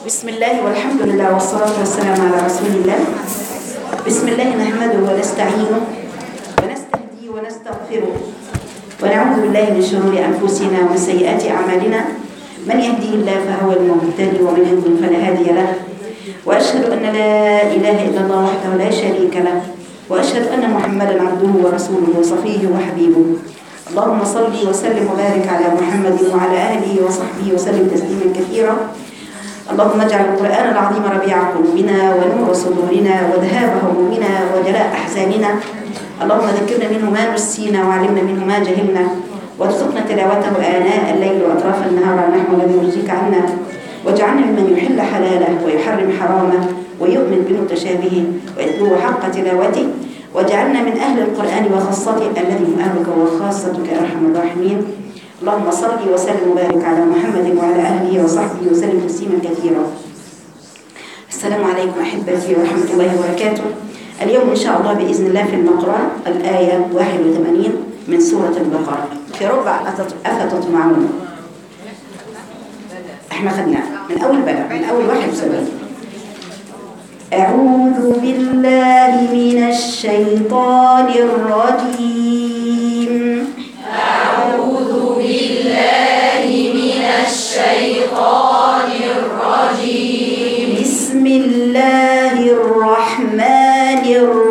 بسم الله والحمد لله والصلاة والسلام على رسول الله بسم الله نحمده ونستعينه ونستهديه ونستغفره ونعوذ بالله من شرور أنفسنا ومن سيئات أعمالنا من يهديه الله فهو المهتدي ومن يضلل فلا هادي له وأشهد أن لا إله إلا الله وحده لا شريك له وأشهد أن محمدا عبده ورسوله وصفيه وحبيبه اللهم صل وسلم وبارك على محمد وعلى آله وصحبه وسلم تسليما كثيرا اللهم اجعل القرآن العظيم ربيع قلوبنا ونور صدورنا وذهاب همومنا وجلاء أحزاننا اللهم ذكرنا منه ما نسينا وعلمنا منه ما جهلنا وارزقنا تلاوته آناء الليل وأطراف النهار نحو الذي يرضيك عنا واجعلنا ممن يحل حلاله ويحرم حرامه ويؤمن بمتشابهه ويتلوه حق تلاوته واجعلنا من أهل القرآن وخاصته الذي هم أهلك وخاصتك يا أرحم الراحمين اللهم صل وسلم وبارك على محمد وعلى اهله وصحبه وسلم تسليما كثيرا السلام عليكم احبتي ورحمه الله وبركاته اليوم ان شاء الله باذن الله في المقرأ الايه 81 من سوره البقره في ربع افتطمعون احنا خدناه من اول بلد من اول 71 أعوذ بالله من الشيطان الرجيم أعوذ بالله من الشيطان الرجيم بسم الله الرحمن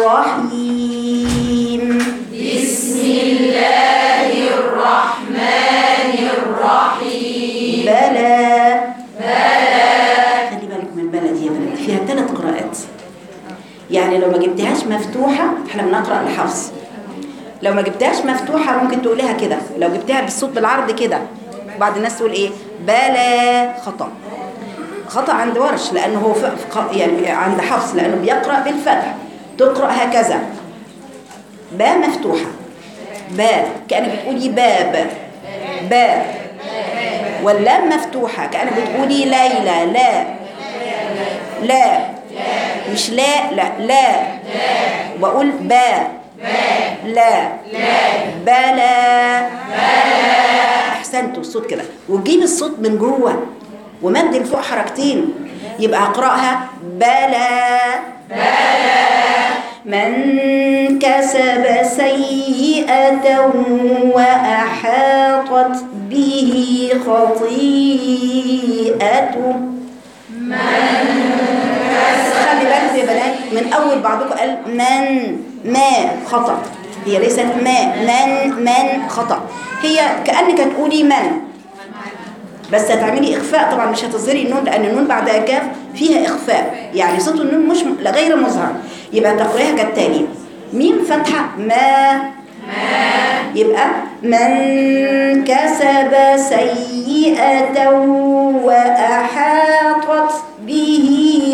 الرحيم بسم الله الرحمن الرحيم بلى بلى خلي بالك من بلد يا بلد فيها ثلاث قراءات يعني لو ما جبتهاش مفتوحة احنا بنقرأ الحفص لو ما جبتهاش مفتوحة ممكن تقولها كده لو جبتها بالصوت بالعرض كده بعض الناس تقول ايه بلا خطأ خطأ عند ورش لأنه هو ف... ف- يعني عند حفص لأنه بيقرأ بالفتح تقرأ هكذا با مفتوحة با كأنك بتقولي باب با واللام مفتوحة كأنك بتقولي ليلى لا لا مش لا لا لا وأقول با لا بلا احسنتوا الصوت كده وتجيب الصوت من جوه ومد لفوق حركتين يبقى اقراها بلا من كسب سيئة وأحاطت به خطيئته خلي بالك يا بنات من اول بعضكم قال من ما خطا هي ليست ما من من خطا هي كانك هتقولي من بس هتعملي اخفاء طبعا مش هتظهري النون لان النون بعدها كاف فيها اخفاء يعني صوت النون مش م- لا غير مظهر يبقى تقريها كالتالي ميم فتحه ما يبقى من كسب سيئة وأحاطت به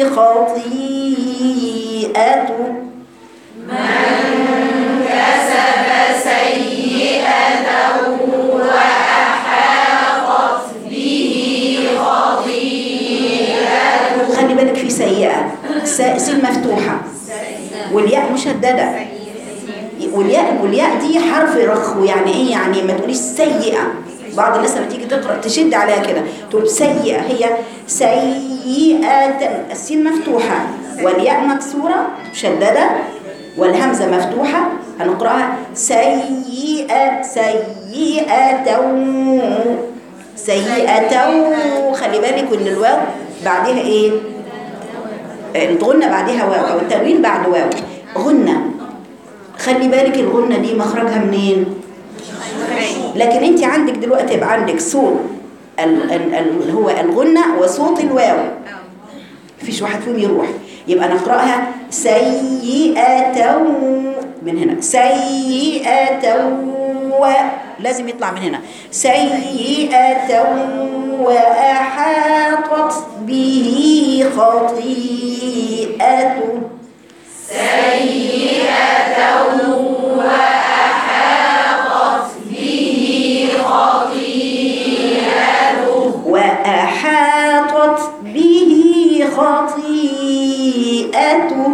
خطيئته كسب سيئة وأحاطت به خطيئته خلي بالك في سيئة سا- سين مفتوحة والياء مشددة والياء والياء دي حرف رخو يعني ايه يعني ما تقوليش سيئة بعض الناس لما تيجي تقرا تشد عليها كده تقول سيئة هي سيئة السين مفتوحة والياء مكسورة مشددة والهمزة مفتوحة هنقراها سيئة سيئة سيئة خلي بالك ان الواو بعدها ايه الغنة بعدها واو او التنوين بعد واو غنة خلي بالك الغنة دي مخرجها منين لكن انت عندك دلوقتي يبقى عندك صوت ال- ال- ال- اللي هو الغنة وصوت الواو مفيش واحد فيهم يروح يبقى نقرأها سيئة من هنا سيئة و لازم يطلع من هنا سيئة وأحاطت به خطيئته سيئة وأحاطت به خطيئته وأحاطت به خطيئته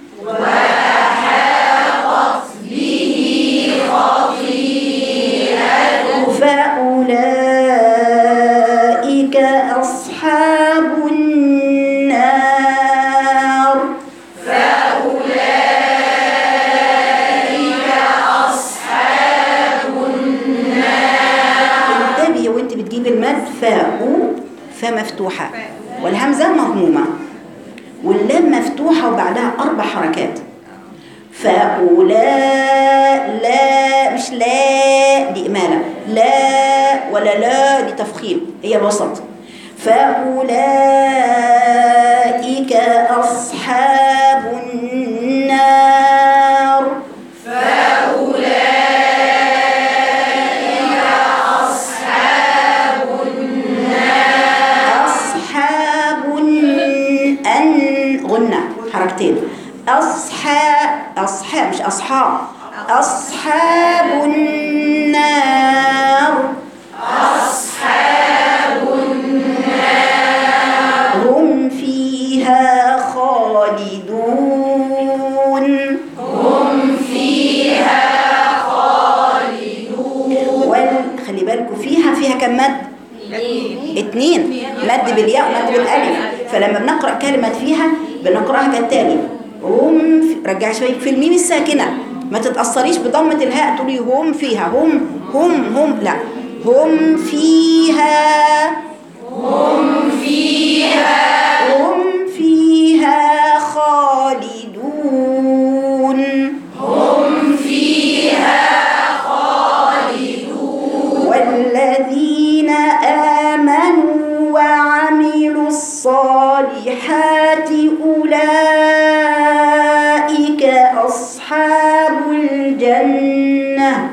وأحاطت به خطيئته فأولئك أصحاب النار فاء فاء مفتوحة والهمزة مضمومة واللام مفتوحة وبعدها أربع حركات فأولاء لا مش لا دي إمالة لا ولا لا دي تفخيم هي الوسط فأولئك أصحاب النار أصحاب أن غنى حركتين أصحاب أصحاب مش أصحاب أصحاب النار هم فيها خالدون هم فيها خالدون وال... خلي بالكم فيها فيها كم مد اتنين مد بالياء ومد بالالف فلما بنقرا كلمه فيها بنقراها كالتالي هم في... رجعي شويه في الميم الساكنه ما تتاثريش بضمه الهاء تقولي هم فيها هم هم هم لا هم فيها هم فيها خالدون هم فيها خالدون والذين آمنوا وعملوا الصالحات أولئك أصحاب الجنة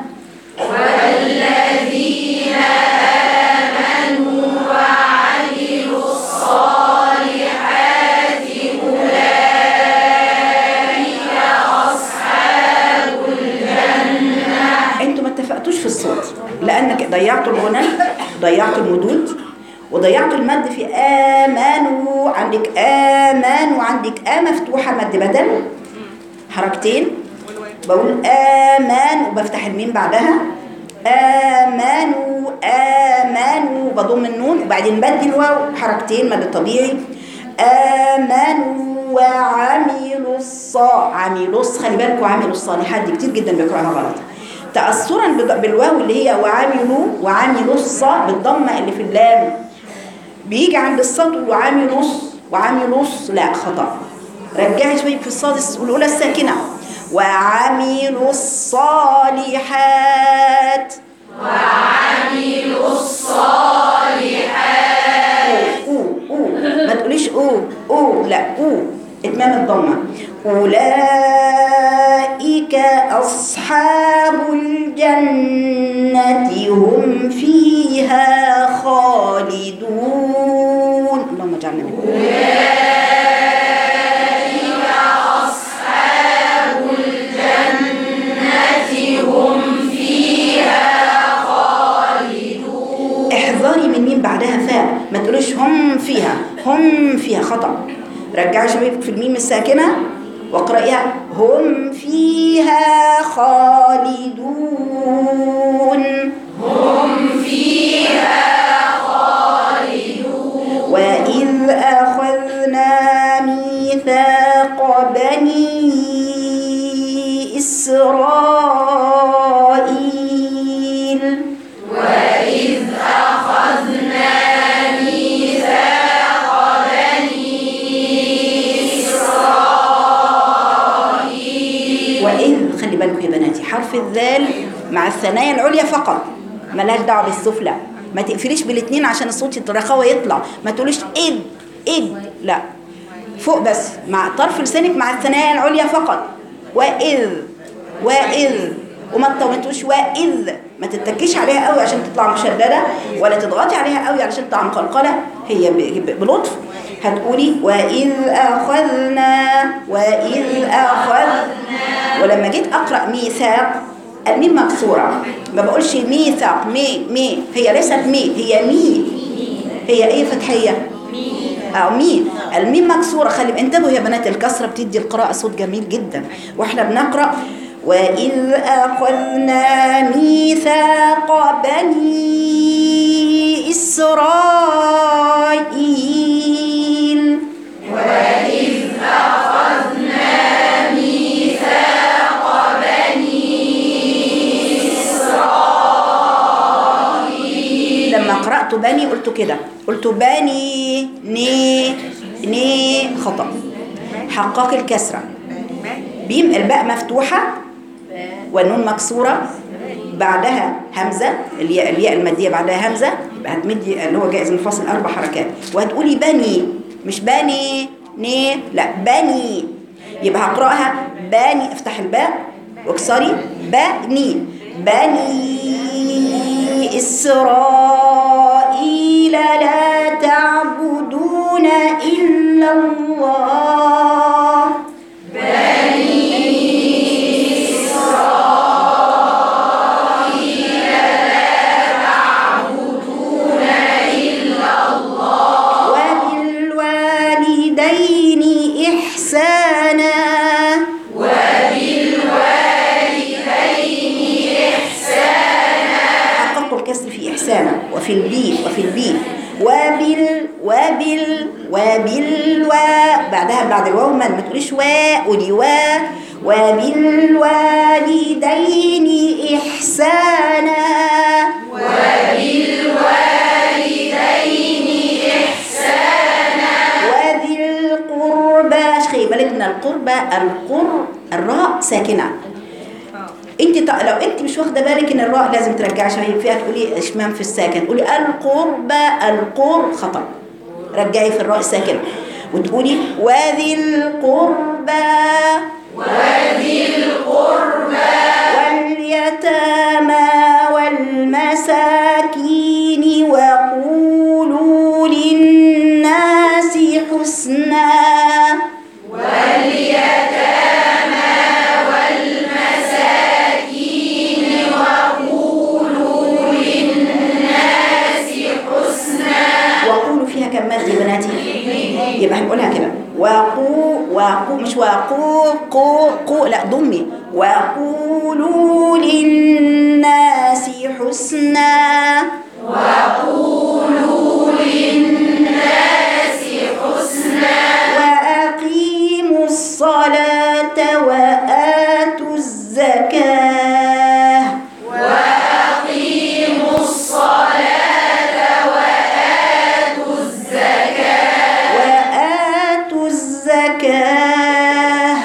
انتوا ما اتفقتوش في الصوت لانك ضيعتوا الغنى ضيعتوا المدود وضيعتوا المد في امانوا عندك امان وعندك ا مفتوحه مد بدل حركتين بقول امان وبفتح الميم بعدها امانوا امانوا بضم النون وبعدين بدي الواو حركتين مد طبيعي امنوا وعملوا الصا عملوا الص- خلي بالكوا عملوا الصالحات دي كتير جدا بيقراها غلط تأثرا بض- بالواو اللي هي وعملوا وعملوا الصا بالضمة اللي في اللام بيجي عند الصاد تقول وعملوا الص- وعملوا الص- لا خطأ رجعي شوية في الصاد الس- الأولى الساكنة وعملوا الصالحات أو أو ما تقوليش أو أو لا أو إتمام الضمة أولئك أصحاب الجنة هم فيها خالدون اللهم اجعلنا منهم احذري من مين بعدها فاء ما تقوليش هم فيها هم فيها خطأ رجعي شبابك في الميم الساكنة واقرأيها هم فيها خالدون هم فيها خالدون وإذ أخذنا ميثاق بني إسرائيل وإذ خلي بالكم يا بناتي حرف الذال مع الثنايا العليا فقط ملهاش دعوة بالسفلى ما تقفليش بالاثنين عشان الصوت الرخاوة يطلع ما تقوليش إذ إذ لا فوق بس مع طرف لسانك مع الثنايا العليا فقط وإذ وإذ وما تطولتوش وإذ ما تتكيش عليها قوي عشان تطلع مشددة ولا تضغطي عليها قوي علشان تطلع مقلقلة هي ب- ب- بلطف هتقولي وإذ أخذنا وإذ أخذنا ولما جيت أقرأ ميثاق الميم مكسورة ما بقولش ميثاق مي مي هي ليست مي هي مي هي ايه فتحية أو مي الميم مكسورة خلي انتبهوا يا بنات الكسرة بتدي القراءة صوت جميل جدا واحنا بنقرأ وإذ أخذنا ميثاق بني إسرائيل لما قرأت بني قلت كده قلت بني ني ني خطأ حقق الكسرة بيم الباء مفتوحة والنون مكسورة بعدها همزة الياء الياء المادية بعدها همزة يبقى هتمدي اللي هو جائز منفصل أربع حركات وهتقولي بني مش بني ني لا بني يبقى هقرأها بني افتح الباء واكسري بني بني إسرائيل لا تعبدون إلا الله وبالوالدين إحسانا حققوا الكسر في إحسانا وفي البي وفي البي وبال وبال وبال و بعدها بعد الواو ما ما تقوليش وا قولي وا وبالوالدين إحسانا وذي القربى خلي بالك من القربى القر الراء ساكنه انت ط... لو انت مش واخده بالك ان الراء لازم ترجعي شويه فيها تقولي اشمام في الساكن تقولي القربى القر خطا رجعي في الراء الساكنه وتقولي وذي القربى وذي القربى واليتامى والمساكين وقولوا للناس حسنا وقولوا فيها كم مد يا بناتي يبقى هنقولها كده وقو وقو مش وقو قو قو لا ضمي وقولوا للناس حسنا وأقيموا الصلاة وآتوا الزكاة وآتوا الزكاة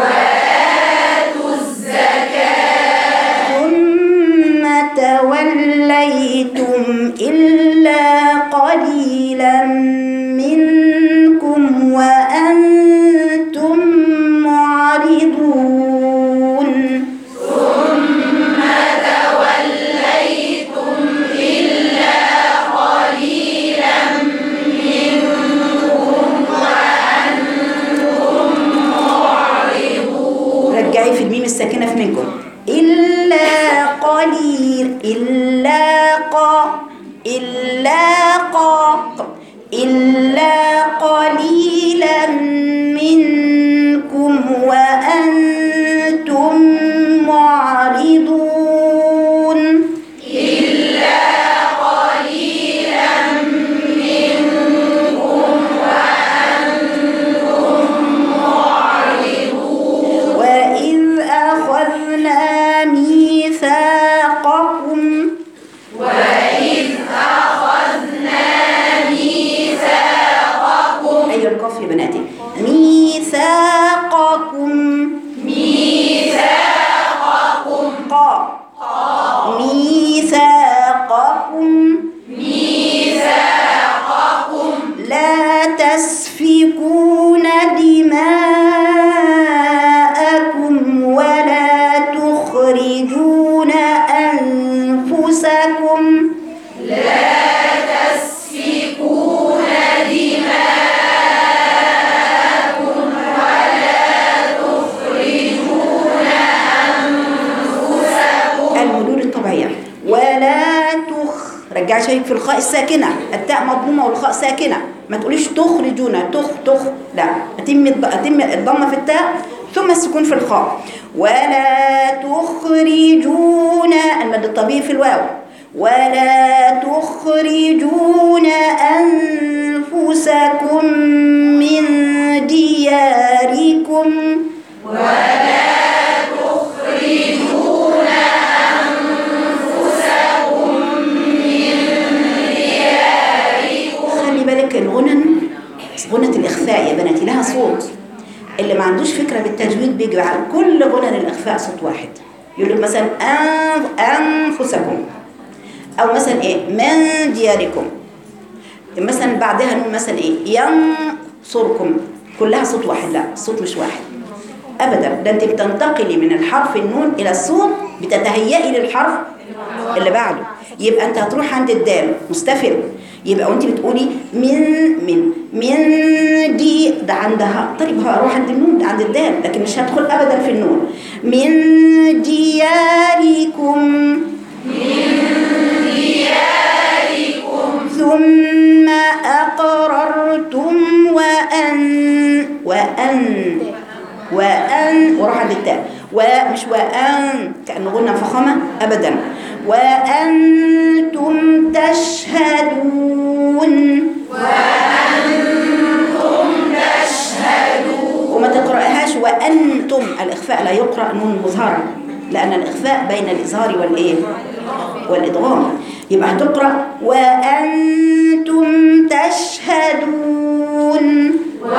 ثم توليتم إلا قليلا منكم وأنتم معرضون رجعي في الميم الساكنة في منكم إلا قليل إلا قا إلا قا إلا قليلا منكم وأنتم معرضون وإذ أخذنا ميثاقكم أيها القاف يا بناتي ميثاقكم ميثاقكم قا ميثاقكم ميثاقكم لا تسفكون دماءكم ولا تخرجون أنفسكم المدود الطبيعية ولا تخ رجعي شيء في الخاء الساكنة التاء مضمومة والخاء ساكنة ما تقوليش تخرجون تخ تخ لا أتم الض- أتم الضمة في التاء ثم السكون في الخاء ولا تخرجون المد الطبيعي في الواو ولا تخرجون أنفسكم من دياركم لك الغنن غنة الإخفاء يا بناتي لها صوت اللي ما عندوش فكرة بالتجويد بيجي على كل غنن الإخفاء صوت واحد يقول لك مثلا أنف- أنفسكم أو مثلا إيه من دياركم مثلا بعدها نقول مثلا إيه ينصركم كلها صوت واحد لا الصوت مش واحد أبدا ده أنت بتنتقلي من الحرف النون إلى الصوت بتتهيئي للحرف اللي بعده يبقى أنت هتروح عند الدال مستفل يبقى وانت بتقولي من من من دي ده عندها طيب هروح عند النون ده عند الدال لكن مش هدخل ابدا في النون من دياركم ثم أقررتم وأن وأن وأن وراح عند التاء ومش وأن كأنه قلنا فخامة أبدا وأنتم تشهدون وما تقرأهاش وأنتم الإخفاء لا يقرأ نون مظهرة لأن الإخفاء بين الإظهار والإيه والإدغام يبقى هتقرأ وأنتم تشهدون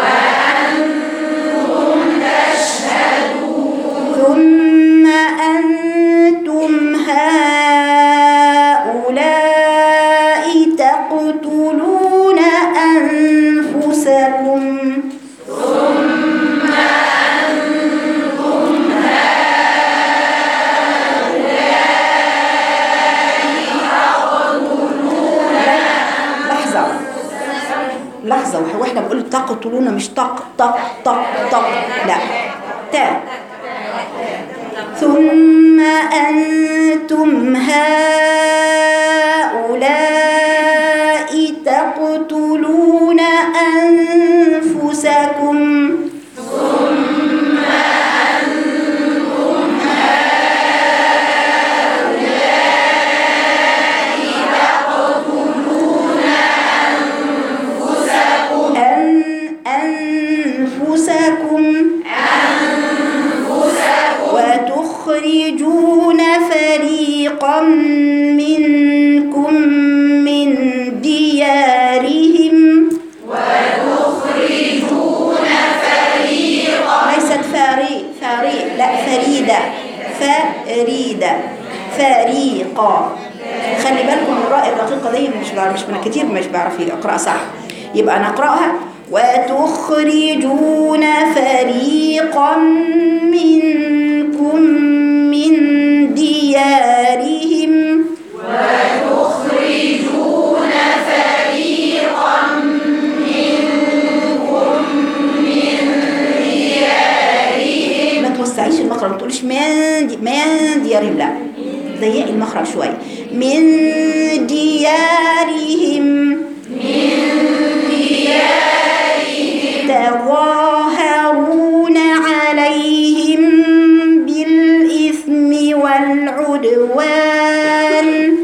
ثم أنتم هؤلاء تقتلون أنفسكم لحظة لحظة وح- واحنا بنقول تقتلون مش طق طق طق طق لا تاء ثم أنتم هؤلاء تقتلون أنفسكم أن أنفسكم وتخرجون فريقا منكم من ديارهم ليست فاري فاري لا فريدة فريدة فريقا خلي بالكم الراء الرقيقة دي مش بعرف مش من كتير مش بعرف يقرأ صح يبقى نقرأها وتخرجون فريقا منكم من ديارهم ما توسعيش المخرج ما تقوليش من دي من ديارهم لا ضيقي المخرج شويه من ديارهم تظاهرون عليهم بالإثم والعدوان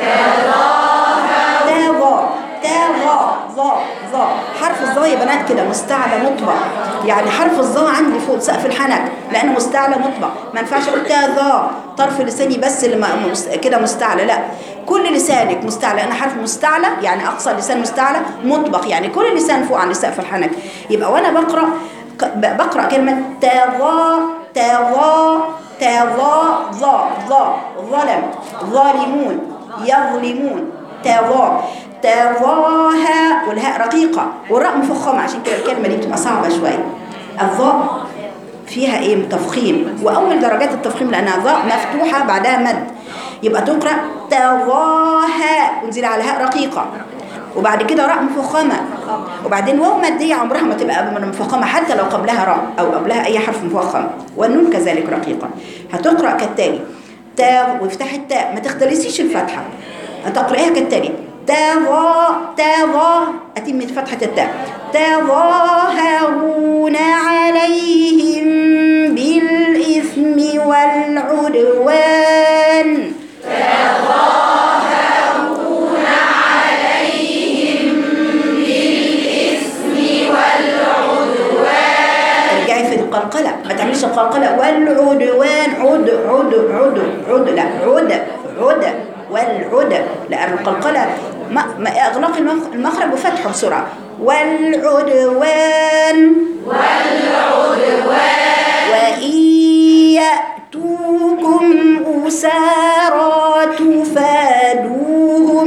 تظا تظا ظا ظا حرف الظا يا بنات كده مستعلى مطبق يعني حرف الظا عندي فوق سقف الحنك لانه مستعلى مطبق ما ينفعش اقول تظا طرف لساني بس اللي ما- مس- كده مستعلى لا كل لسانك مستعلى انا حرف مستعلى يعني اقصى لسان مستعلى مطبق يعني كل لسان فوق عن سقف الحنك يبقى وانا بقرا ق- ب- بقرا كلمه تظا تظا تظا ظا ظا ظلم ظالمون يظلمون تظا تظاها والهاء رقيقة والراء مفخمة عشان كده الكلمة دي بتبقى صعبة شوية الظاء فيها ايه تفخيم واول درجات التفخيم لانها ظاء مفتوحة بعدها مد يبقى تقرأ تظاها وانزل على هاء رقيقة وبعد كده راء مفخمة وبعدين واو مادية عمرها ما تبقى من مفخمة حتى لو قبلها راء أو قبلها أي حرف مفخم والنون كذلك رقيقة هتقرأ كالتالي تا وافتحي التاء ما تختلسيش الفتحة هتقرأيها كالتالي تظا تظا أتم فتحة التاء تظاهرون عليهم بالإثم والعدوان ارجعي في القلقلة ما تعمليش القلقلة والعدوان عد عد عد عد لا عد عد والعد لأن القلقلة ما ما اغلاق المخ- المخرج وفتحه بسرعة والعدوان وإن يأتوكم أسارى تفادوهم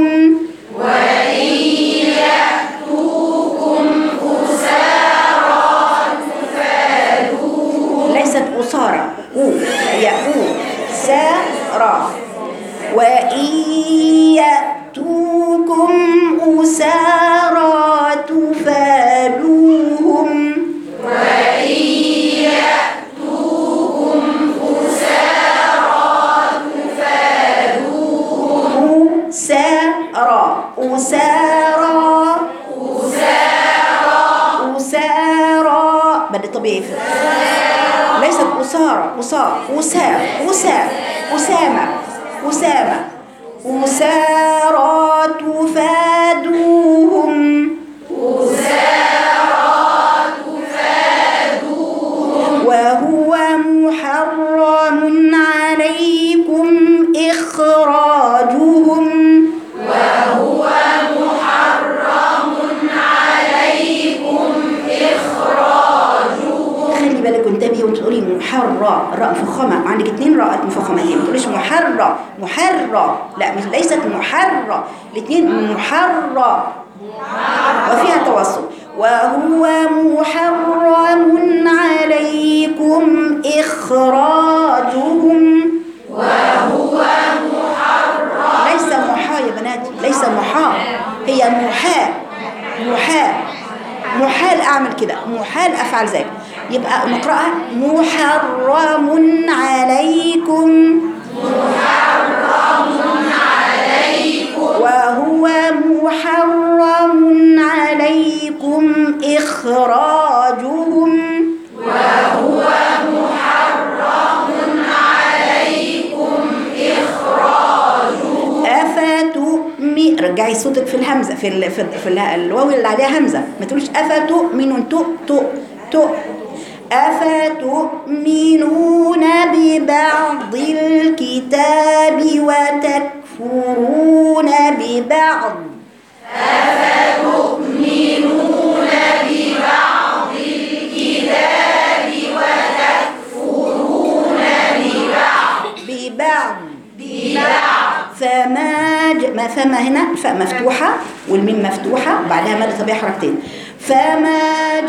ليست أسارى أو هي أو سارى وإن يأتوكم أسارى تفادوهم أسارى أسارى أسارى بدي طبيعي في ليست أسارة أسارة أسا أسا أسامة أسامة أسارى تفادوهم وهو محرم عليكم إخراجهم خلي بالك وانتبهي وتقولي محرة الراء مفخمة عندك اتنين راءات مفخمتين ما تقوليش محرة محرة لا مش ليست محرة الاتنين محرة وفيها توسط وهو محرم عليكم إخراجهم وهو محرم ليس محا يا بناتي ليس محا هي محا محا محال أعمل كده محال أفعل ذلك يبقى نقرأها محرم عليكم وهو محرم عليكم إخراجهم أفتؤمن رجعي صوتك في الهمزة في ال... في, ال... في ال... الواو اللي عليها همزة ما تقوليش أفتؤمنون تؤ تؤ تؤ أفتؤمنون ببعض الكتاب وتكفرون ببعض ببعض فما ج... ما فما هنا فاء مفتوحة والميم مفتوحة وبعدها مادة طبيعية حركتين فما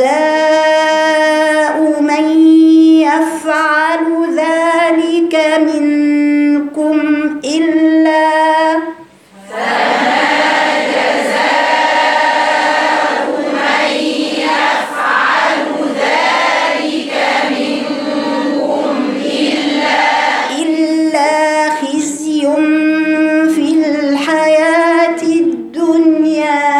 جزاء من يفعل ذلك منكم إلا إلا خزي في الحياة الدنيا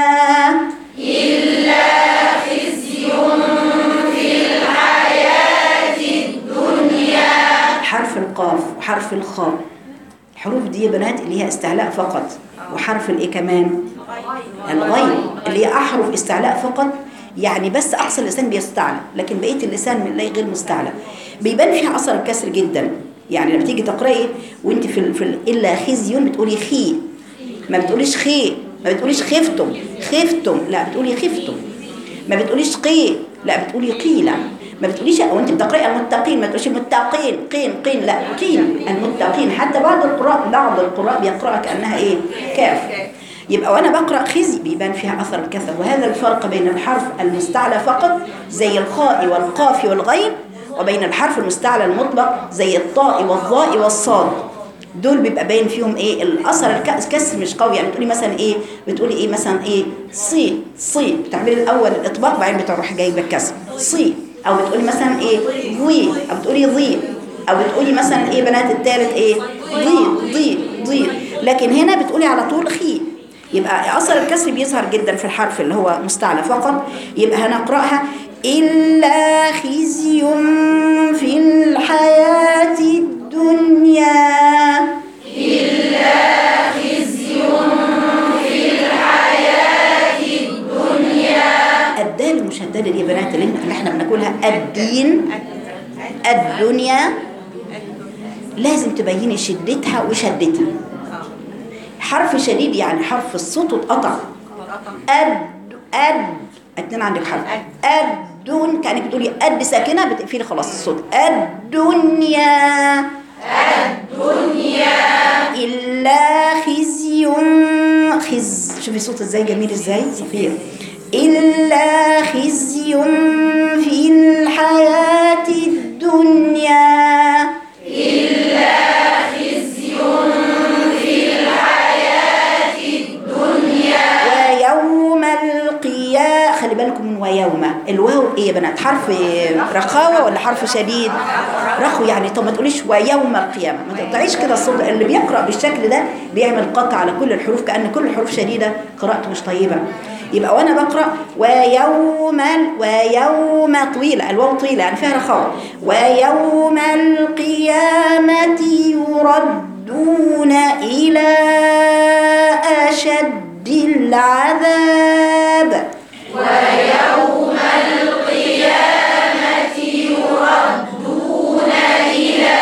حرف القاف وحرف الخاء الحروف دي يا بنات اللي هي استعلاء فقط وحرف الايه كمان الغين اللي هي احرف استعلاء فقط يعني بس اقصى اللسان بيستعلى لكن بقيه اللسان من لا غير مستعلى بيبان فيها اثر الكسر جدا يعني لما تيجي تقراي وانت في ال- في ال- الا خزي بتقولي خي ما بتقوليش خي ما بتقوليش خفتم خفتم لا بتقولي خفتم ما بتقوليش قي لا بتقولي قيل ما بتقوليش وانت بتقراي المتقين ما تقوليش متقين قين قين لا قيل المتقين حتى بعض القراء بعض القراء بيقراها كانها ايه كاف يبقى وانا بقرا خزي بيبان فيها اثر الكسر وهذا الفرق بين الحرف المستعلى فقط زي الخاء والقاف والغين وبين الحرف المستعلى المطلق زي الطاء والظاء والصاد دول بيبقى باين فيهم ايه الاثر الكس- الكسر مش قوي يعني بتقولي مثلا ايه بتقولي ايه مثلا ايه صي صي بتعملي الاول الاطباق بعدين بتروحي جايبه الكسر صي او بتقولي مثلا ايه ضي او بتقولي ضي او بتقولي مثلا ايه بنات الثالث ايه ضي ضي ضي لكن هنا بتقولي على طول خي يبقى اثر الكسر بيظهر جدا في الحرف اللي هو مستعلى فقط يبقى هنقراها الا خزي في الحياه الدنيا الدال المشددة دي يا بنات اللي اللي احنا بنقولها الدين الدنيا لازم تبيني شدتها وشدتها حرف شديد يعني حرف الصوت اتقطع الد اد اتنين عندك حرف الدن كانك بتقولي قد ساكنه بتقفلي خلاص الصوت الدنيا الدنيا الا خزي خز شوفي صوت ازاي جميل ازاي صفير الا خزي في الحياه الدنيا ويوم القيامة خلي بالكم من ويوم الواو ايه يا بنات حرف رخاوة ولا حرف شديد رخو يعني طب ما تقوليش ويوم القيامة ما تقطعيش كده الصوت اللي بيقرأ بالشكل ده بيعمل قطع على كل الحروف كأن كل الحروف شديدة قراءته مش طيبة يبقى وانا بقرا ويوم ال- ويوم طويله الواو طويله يعني فيها رخاوه ويوم القيامه يردون الى اشد العذاب ويوم القيامة يردون إلى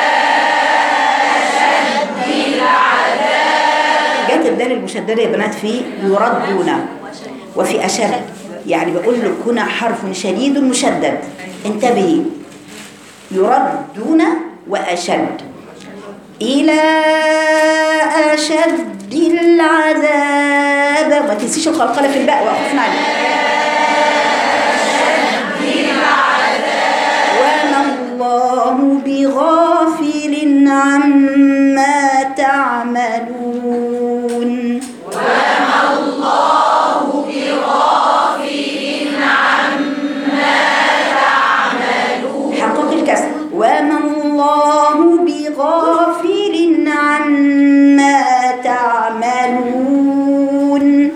أشد العذاب جت الدال المشدده يا بنات في يردون وفي اشد يعني بقول لك هنا حرف شديد مشدد انتبهي يردون واشد الى اشد العذاب ما تنسيش القلقله في الباء وقفنا عليه وما الله بغافل عما تعملون حقق الكسر وما الله بغافل عما تعملون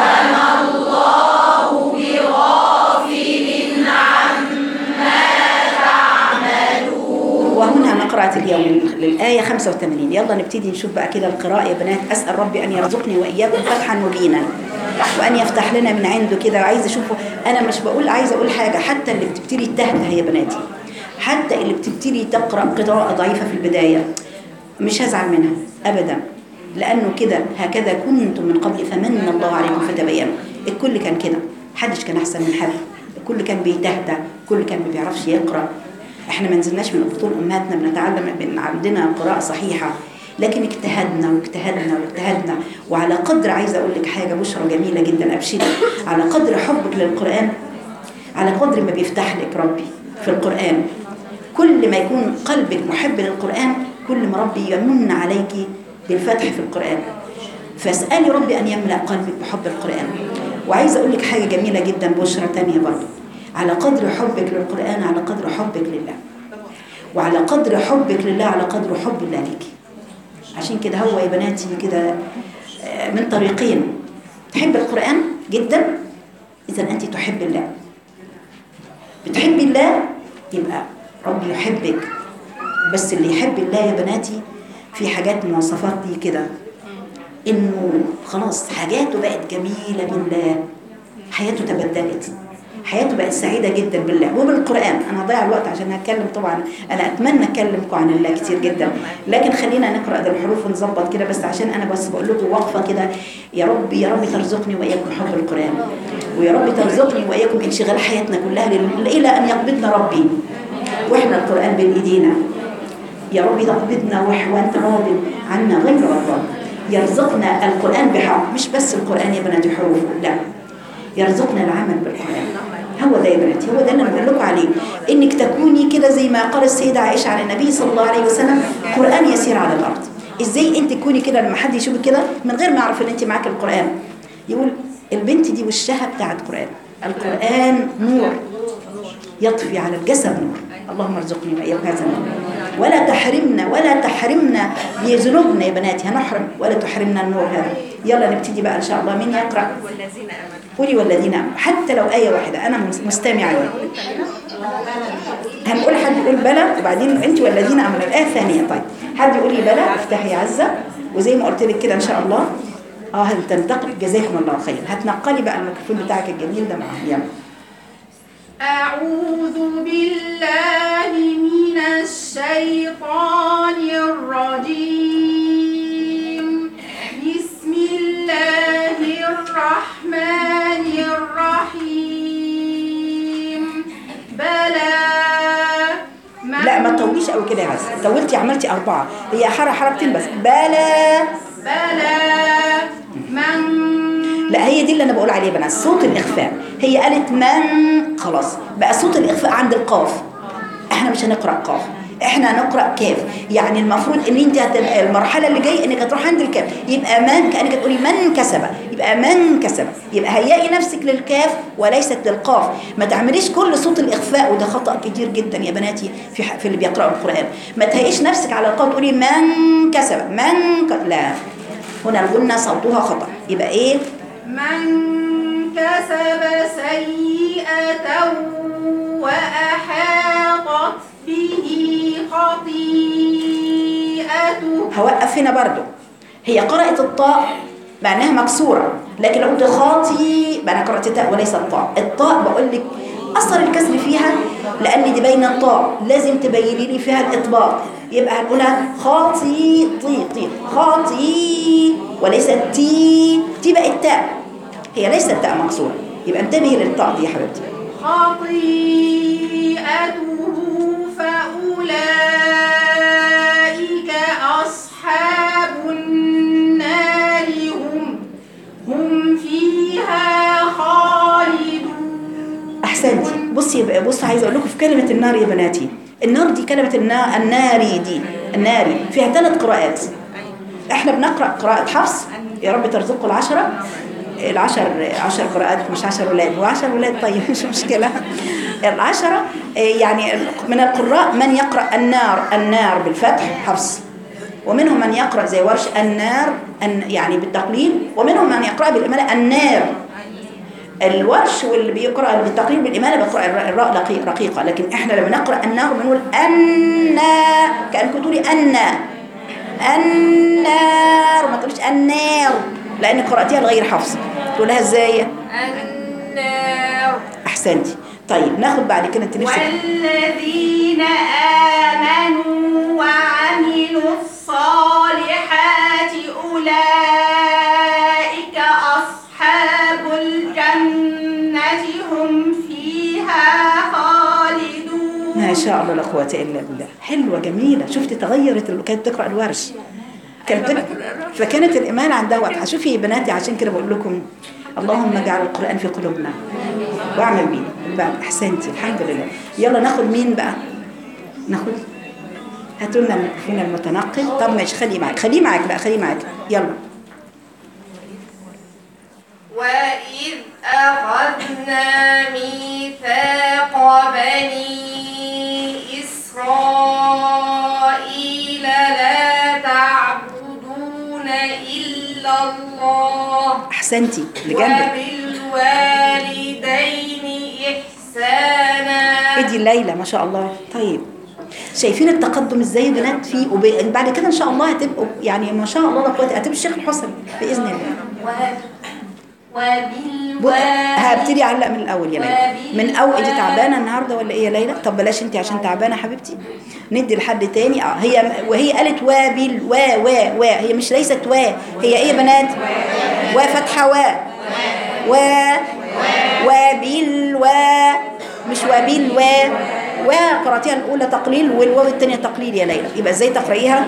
وهنا نقرأ اليوم للآية 85 يلا نبتدي نشوف بقى كده القراءة يا بنات أسأل ربي أن يرزقني وإياكم فتحا مبينا وأن يفتح لنا من عنده كده وعايزة أشوفه أنا مش بقول عايزة أقول حاجة حتى اللي بتبتدي تهته يا بناتي حتى اللي بتبتدي تقرأ قراءة ضعيفة في البداية مش هزعل منها أبدا لأنه كده هكذا كنتم من قبل فمن الله عليكم فتبينوا الكل كان كده محدش كان أحسن من حد الكل كان بيتهته الكل كان ما بيعرفش يقرأ احنا ما نزلناش من بطول امهاتنا بنتعلم بن عندنا قراءه صحيحه لكن اجتهدنا واجتهدنا واجتهدنا وعلى قدر عايزه اقول لك حاجه بشرى جميله جدا ابشري على قدر حبك للقران على قدر ما بيفتح لك ربي في القران كل ما يكون قلبك محب للقران كل ما ربي يمن عليك بالفتح في القران فاسالي ربي ان يملا قلبك بحب القران وعايزه اقول لك حاجه جميله جدا بشرى تانية برضه على قدر حبك للقرآن على قدر حبك لله وعلى قدر حبك لله على قدر حب الله لك عشان كده هو يا بناتي كده آه، من طريقين تحب القرآن جدا إذا أنت تحب الله بتحبي الله يبقى ربي يحبك بس اللي يحب الله يا بناتي في حاجات مواصفات دي كده انه خلاص حاجاته بقت جميله بالله حياته تبدلت حياته بقت سعيدة جدا بالله وبالقرآن أنا هضيع الوقت عشان هتكلم طبعا أنا أتمنى أكلمكم عن الله كتير جدا لكن خلينا نقرأ ده الحروف ونظبط كده بس عشان أنا بس بقول لكم وقفة كده يا رب يا رب ترزقني وإياكم حب القرآن ويا رب ترزقني وإياكم انشغال حياتنا كلها لل- إلى أن يقبضنا ربي وإحنا القرآن بين إيدينا يا رب تقبضنا وح- وأنت راض عنا غير رضا يرزقنا القرآن بحق مش بس القرآن يا بناتي حروف لا يرزقنا العمل بالقرآن هو ده يا بناتي هو ده اللي انا بقول لكم عليه انك تكوني كده زي ما قال السيده عائشه عن النبي صلى الله عليه وسلم قران يسير على الارض ازاي انت تكوني كده لما حد يشوفك كده من غير ما يعرف ان انت معاك القران يقول البنت دي وشها بتاعت قران القران نور يطفي على الجسد نور اللهم ارزقني واياك هذا النور ولا تحرمنا ولا تحرمنا بذنوبنا يا بناتي هنحرم ولا تحرمنا النور هذا يلا نبتدي بقى ان شاء الله مين يقرا والذين امنوا قولي والذين آمنوا حتى لو آية واحدة أنا مس- مستمعة لها هنقول حد يقول بلى وبعدين أنت والذين آمنوا الآية الثانية طيب حد يقول لي بلى افتحي عزة وزي ما قلت لك كده إن شاء الله اه هتنتقل جزاكم الله خير هتنقلي بقى الميكروفون بتاعك الجميل ده معاهم يلا أعوذ بالله من الشيطان الرجيم بسم الله الرحمن الرحيم تطوليش قوي كده يا عز طولتي عملتي اربعه هي حركه حركتين بس بلا بلى من لا هي دي اللي انا بقول عليه بنات صوت الاخفاء هي قالت من خلاص بقى صوت الاخفاء عند القاف احنا مش هنقرا قاف احنا هنقرا كاف يعني المفروض ان انت هتبقى المرحله اللي جايه انك هتروح عند الكاف يبقى من كانك تقولي من كسب يبقى من كسب يبقى هيئي نفسك للكاف وليست للقاف ما تعمليش كل صوت الاخفاء وده خطا كتير جدا يا بناتي في ح- في اللي بيقراوا القران ما تهيئيش نفسك على القاف تقولي من كسب من ك... لا هنا الغنة صوتها خطأ يبقى ايه من كسب سيئة وأحاطت به خطيئته هوقف هنا برضو هي قرأت الطاء معناها مكسورة لكن لو قلت خاطي بقى انا قرأت تاء وليس الطاء الطاء بقول لك أثر الكسر فيها لأن دي بين الطاء لازم تبيني لي فيها الإطباق يبقى هنقولها خاطي طي طي خاطي وليس تي تي بقت تاء هي ليست تاء مكسورة يبقى انتبهي للطاء دي يا حبيبتي خطيئته فأولئك أصحاب النار هم هم فيها خالدون احسنتي بصي بقى بص عايزه اقول لكم في كلمه النار يا بناتي النار دي كلمه النا... الناري دي الناري فيها ثلاث قراءات احنا بنقرا قراءه حفص يا رب ترزقوا العشره العشر عشر قراءات مش عشر ولاد وعشر ولاد طيب مش مشكله العشره إيه، يعني من القراء من يقرا النار النار بالفتح حفص ومنهم من يقرا زي ورش النار أن يعني بالتقليل ومنهم من يقرا بالاماله النار الورش واللي بيقرا بالتقليل بالاماله بيقرا الراء الراء لقي- رقيقه لكن احنا لما نقرا النار بنقول ان كانك تقولي ان النار ما تقوليش النار لان قراتيها لغير حفص تقولها ازاي النار احسنتي طيب ناخد بعد كده انت نفسك والذين آمنوا وعملوا الصالحات أولئك أصحاب الجنة هم فيها خالدون ما شاء الله لا قوه الا بالله حلوه جميله شفتي تغيرت ال- كانت تقرا الورش كانت تق- فكانت الايمان عندها واضحه شوفي يا بناتي عشان كده بقول لكم اللهم اجعل القران في قلوبنا واعمل بيه بعد احسنتي الحمد لله يلا ناخد مين بقى ناخد هاتوا لنا الميكروفون المتنقل طب ماشي خليه معاك خليه معاك بقى خليه معاك يلا وإذ أخذنا ميثاق بني إسرائيل لا تعبدون إلا الله احسنتي اللي جنبك وبالوالدين إحسانا ادي الليله ما شاء الله طيب شايفين التقدم ازاي يا بنات فيه وبعد كده ان شاء الله هتبقوا يعني ما شاء الله لا قوه هتبقى الشيخ الحسن باذن الله ب- هبتدي اعلق من الاول يا ليلى من اول انت تعبانه النهارده ولا ايه يا ليلى طب بلاش انت عشان تعبانه يا حبيبتي ندي لحد تاني اه هي وهي قالت وابل وا وا وا هي مش ليست وا هي ايه يا بنات وا فتحه وا وا وابل وا مش وابل وا وا قراتيها الاولى تقليل والواو الثانيه تقليل يا ليلى يبقى ازاي تقرايها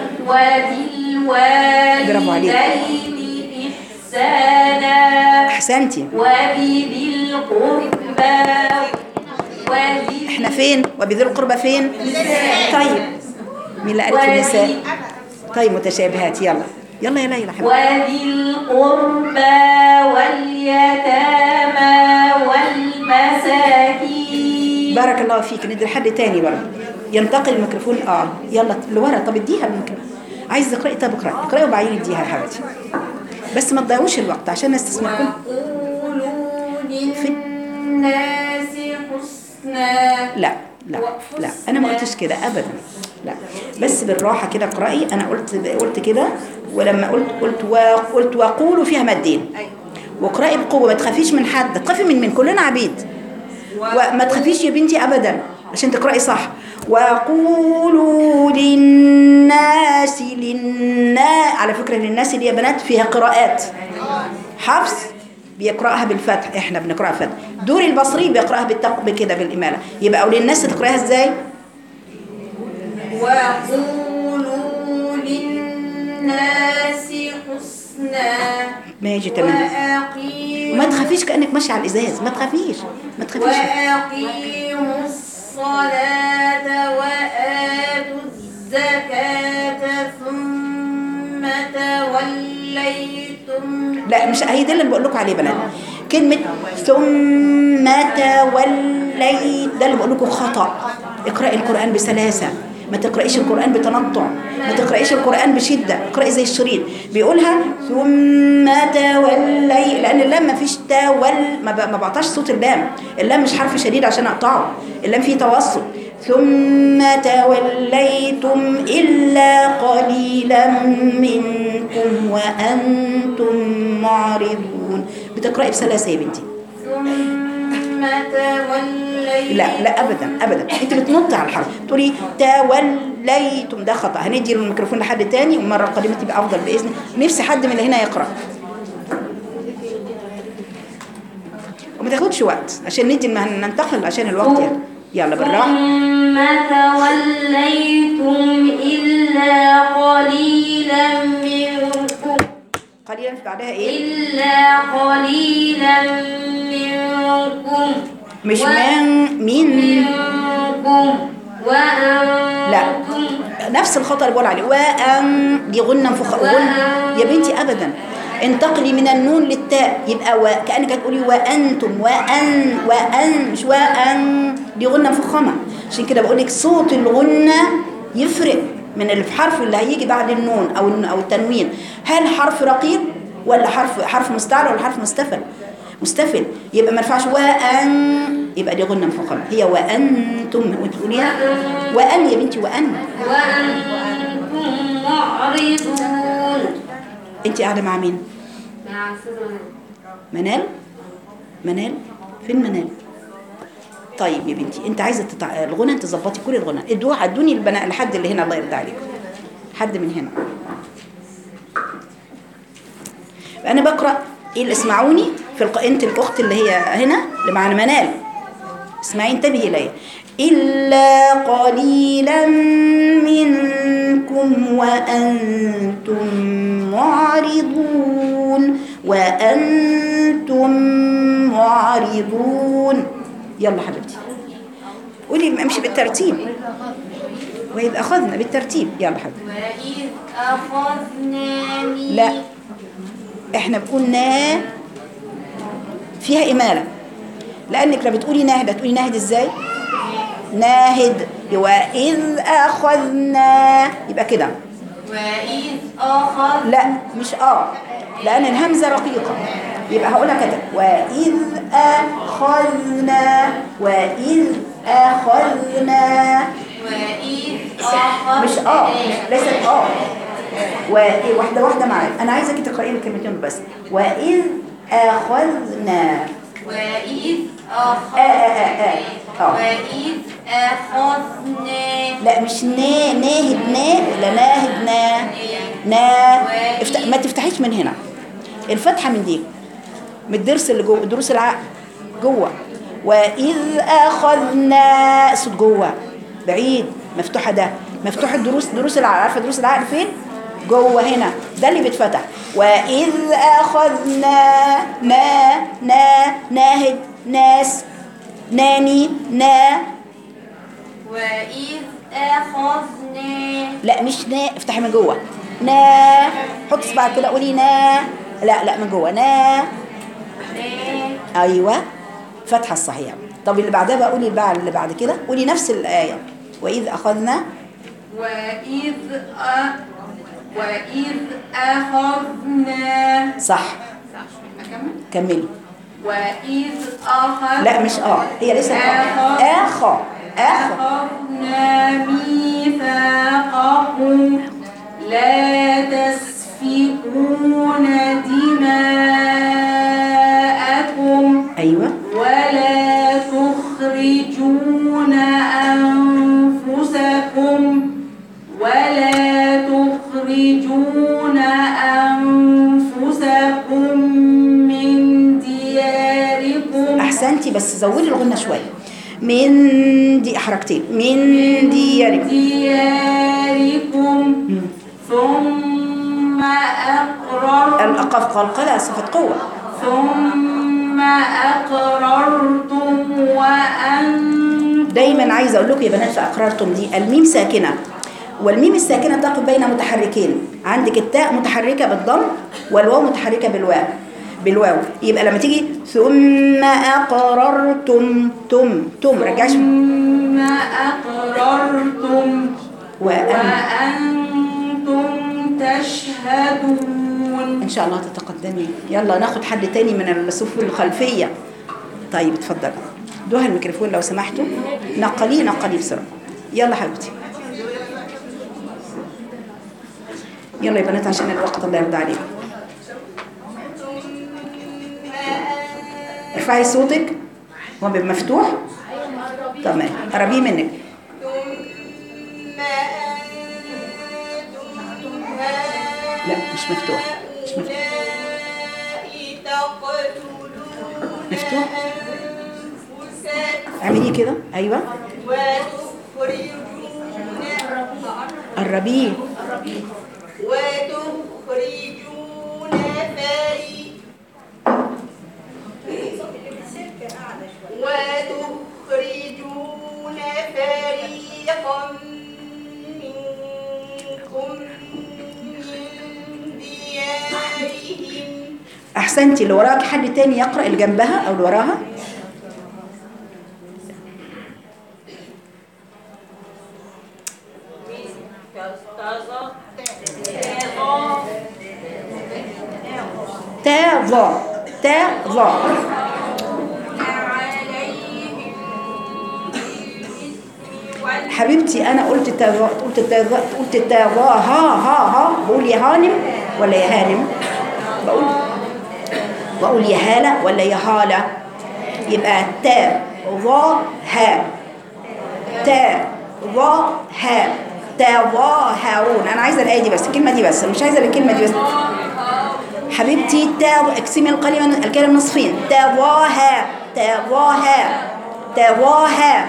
برافو عليك. وبالوالدين إحسانا احسنتي وبذي القربى وذي احنا فين وبذي القربى فين طيب مين اللي قالت النساء طيب متشابهات يلا يلا يا ليلى حبيبتي وذي القربى واليتامى والمساكين بارك الله فيك ندي لحد تاني برضه ينتقل الميكروفون اه يلا لورا طب اديها الميكروفون عايز تقراي طب اقراي اقراي وبعدين اديها يا حبيبتي بس ما تضيعوش الوقت عشان نستثمركم وقولوا للناس حسنا لا لا لا انا ما قلتش كده ابدا لا بس بالراحه كده اقراي انا قلت قلت كده ولما قلت قلت وقلت وقولوا فيها مادين واقراي بقوه ما تخافيش من حد تخافي من من كلنا عبيد وما تخافيش يا بنتي ابدا عشان تقراي صح وقولوا للناس للناس على فكره للناس اللي يا بنات فيها قراءات حفص بيقراها بالفتح احنا بنقراها فتح دوري البصري بيقراها بالتق بكده بالاماله يبقى وللناس تقراها ازاي وقولوا للناس حسنا ماشي تمام وأقيموا وما تخافيش كانك ماشيه على الازاز ما تخافيش ما تخافيش وأقيموا الصلاة وآتوا الزكاة ثم توليتم لا مش هي ده اللي بقول لكم عليه بنات كلمة ثم توليت ده اللي بقول لكم خطأ اقرأي القرآن بسلاسة ما تقرأيش القرآن بتنطع ما تقرأيش القرآن بشدة اقرأي زي الشريط بيقولها ثم تولي لأن اللام ما فيش تول ما, ب... ما بعطاش صوت اللام اللام مش حرف شديد عشان أقطعه اللام فيه توسط ثم توليتم إلا قليلا منكم وأنتم معرضون بتقرأي بسلاسة يا بنتي ثم توليتم لا لا ابدا ابدا انت بتنطي على الحرف تقولي توليتم ده خطا هندي الميكروفون لحد تاني والمره القادمه تبقى افضل باذن نفسي حد من اللي هنا يقرا وما تاخدش وقت عشان ندي المهن ننتقل عشان الوقت يعني يلا بالراحه ثم توليتم إلا قليلا منكم قليلا في بعدها ايه إلا قليلا منكم مش و- من مين منكم وأنتم لا نفس الخطا اللي بقول عليه وان دي غنه مفخ غن يا بنتي ابدا انتقلي من النون للتاء يبقى و... كانك هتقولي وانتم وان وان مش وان دي غنه مفخمه عشان كده بقول لك صوت الغنه يفرق من الحرف اللي هيجي بعد النون او الن- او التنوين هل حرف رقيق ولا حرف حرف مستعلى ولا حرف مستفل مستفل يبقى ما ينفعش وان يبقى دي غنه مفخمه هي وانتم وتقوليها وان يا بنتي وان وأنتم معرضون انت قاعده مع مين مع سيدنا منال منال فين منال طيب يا بنتي انت عايزه تتع... الغنى تظبطي كل الغنى ادوها ادوني البنات الحد اللي هنا الله يرضى عليكم حد من هنا انا بقرا ايه اللي اسمعوني في الق... انت الاخت اللي هي هنا اللي معانا منال اسمعي انتبهي الي الا قليلا منكم وانتم معرضون وانتم معرضون يلا حبيبتي قولي امشي بالترتيب واذ اخذنا بالترتيب يلا حبيبتي وإذ أخذنا ميثاق لا احنا بقولنا فيها إمالة لأنك لما بتقولي ناهد هتقولي ناهد ازاي ناهد وإذ أخذنا يبقى كده وإذ أخذ لا مش آه لأن الهمزة رقيقة يبقى هقولها كده وإذ أخذنا وإذ أخذنا وإذ أخذ مش اه ليست اه و- واحدة واحدة معايا أنا عايزك تقرأي لي كلمتين بس وإذ أخذنا وإذ آه آه آه آه آه وإذ أخذنا لا مش نا ناهد نا ولا ناهد نا نا افت... ما تفتحيش من هنا الفتحة من دي من الدرس اللي جوه دروس العقل جوه وإذ أخذنا صوت جوه بعيد مفتوحة ده مفتوح الدروس دروس العقل عارفة دروس العقل فين؟ جوه هنا ده اللي بيتفتح وإذ أخذنا نا نا ناهد ناس ناني نا وإذ أخذنا لا مش نا افتحي من جوه نا حط صباعك كده قولي نا لا لا من جوه نا ايوه فتحه الصحيحه طب اللي بعدها بقى قولي بقى اللي بعد كده قولي نفس الايه واذ اخذنا وإذ أ... وإذ أخذنا صح أكمل كملي وإذ أخذ لا مش اه هي لسه آخر. اخا اخا أخذنا ميثاقكم لا تسفكون دماءكم ايوه ولا تخرجون أنفسكم ولا تخرجون أنفسكم من دياركم احسنتي بس زودي الغنه شويه من دي حركتين من دياركم دياركم ثم أقرر الأقف قلقلة صفة قوة ثم أقررتم وأنتم دايما عايزه اقول لكم يا بنات فاقررتم دي الميم ساكنه والميم الساكنه تقف بين متحركين عندك التاء متحركه بالضم والواو متحركه بالواو بالواو يبقى لما تيجي ثم اقررتم تم تم رجعش ثم أقررتم وأن وأنتم تشهدون ان شاء الله تتقدمي يلا ناخد حد تاني من الصفوف الخلفيه طيب اتفضل دوها الميكروفون لو سمحتوا نقليه نقليه بسرعه يلا حبيبتي يلا يا بنات عشان الوقت الله يرضى عليكم ارفعي صوتك هو بيبقى مفتوح تمام قربيه منك لا مش مفتوح مش مفتوح مفتوح اعمليه كده ايوه قربيه وتخرجون فريق وتخرجون فريقا منكم من ديارهم احسنتي اللي وراك حد تاني يقرا اللي جنبها او اللي وراها تا ظا تا ظا حبيبتي انا قلت تا ظا قلت تا ظا قلت تا ظا ها ها ها بقول يا هانم ولا يا هانم بقول بقول يا هالة ولا يا هالة يبقى تا ظا ها تا ظا ها تظاهرون انا عايزه الايه دي بس الكلمه دي بس مش عايزه الكلمه دي بس حبيبتي تا اقسمي الكلمه الكلمه نصفين تظاهى تظاهى تظاهى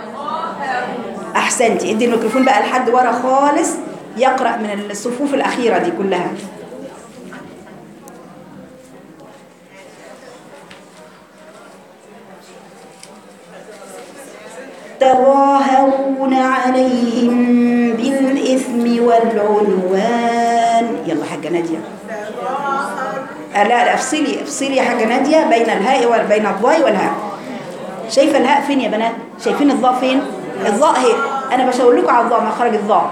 احسنتي ادي الميكروفون بقى لحد ورا خالص يقرا من الصفوف الاخيره دي كلها تظاهرون عليهم بالإثم والعدوان يلا حاجة نادية آه لا لا افصلي افصلي يا حاجة نادية بين الهاء وبين الضاء والهاء شايفة الهاء فين يا بنات شايفين الضاء فين الضاء هي أنا بشاور لكم على الضاء مخرج الضاء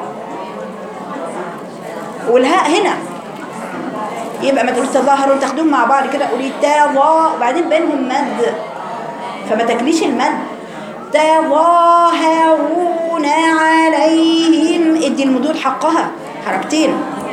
والهاء هنا يبقى ما تقولش تظاهروا تاخدوهم مع بعض كده قولي تظا وبعدين بينهم مد فما تاكليش المد تظاهرون عليهم ادي المدود حقها حركتين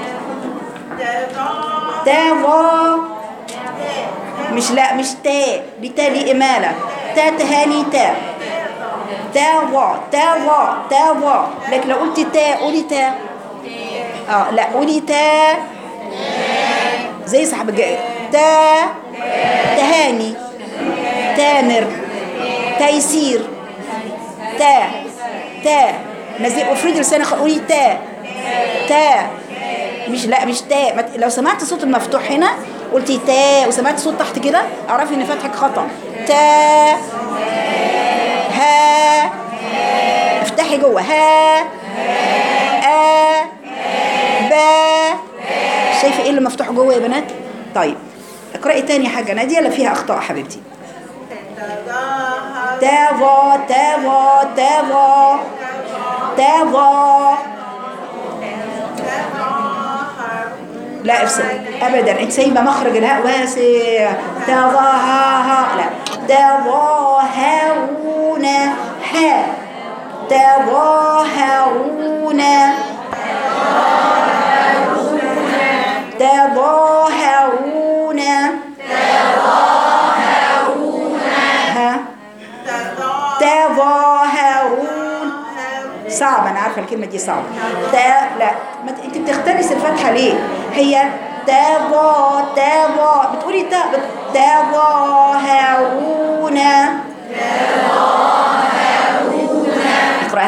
تظا مش لا مش تا دي تا دي إمالة تا تهاني تا تظا تظا تظا لكن لو قلت تا قولي تا اه لا قولي تا زي صاحب الجاي تا تهاني تامر تيسير تا تا نزل افرضي لسانك قولي تا تا مش لا مش تا ما ت- لو سمعت صوت المفتوح هنا قلتي تا وسمعت صوت تحت كده اعرفي ان فتحك خطا تا ها افتحي جوه ها ا با شايفه ايه اللي مفتوح جوه يا بنات طيب اقراي تاني حاجه ناديه لا فيها اخطاء حبيبتي تظا تظا تظا تظا لا افصل ابدا انت سايبه مخرج الهاء واسع تظاها لا تظاهرون ها تظاهرون تظاهرون ها تظاهرون صعب انا عارفه الكلمه دي صعبه تا لا ما ت- انت بتختلس الفتحه ليه هي تظا تظا بتقولي تا بت- تظاهرون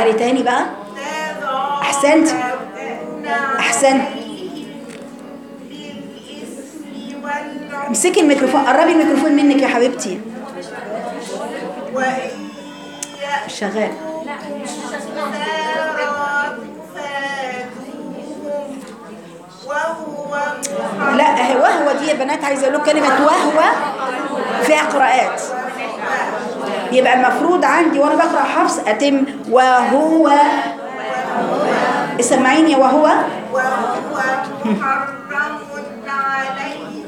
تعالي تاني بقى أحسنت أحسنت امسكي الميكروفون قربي الميكروفون منك يا حبيبتي مش شغال لا هي وهو دي يا بنات عايزه اقول لكم كلمه وهو فيها قراءات يبقى المفروض عندي وانا بقرا حفص اتم وهو سمعيني يا وهو وهو محرم عليكم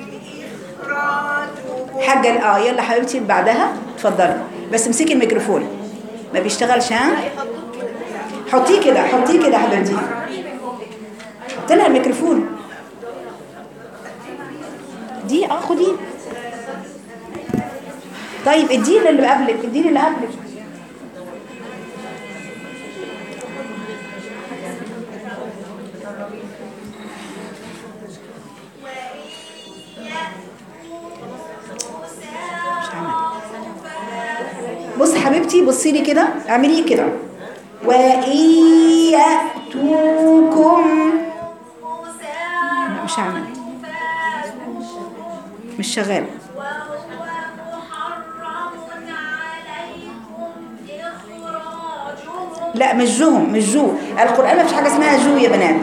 إخراجه حاجه اه يلا حبيبتي اللي بعدها اتفضلي بس امسكي الميكروفون ما بيشتغلش ها حطيه كده حطيه كده يا حبيبتي حط لها الميكروفون دي اه خديه طيب اديني اللي قبلك اديني اللي قبلك مش عمل. بص حبيبتي بصي لي كده اعملي كده وإن يأتوكم لا، مش عامل مش شغال لا مش جوهم مش جو القرآن ما فيش حاجة اسمها جو يا بنات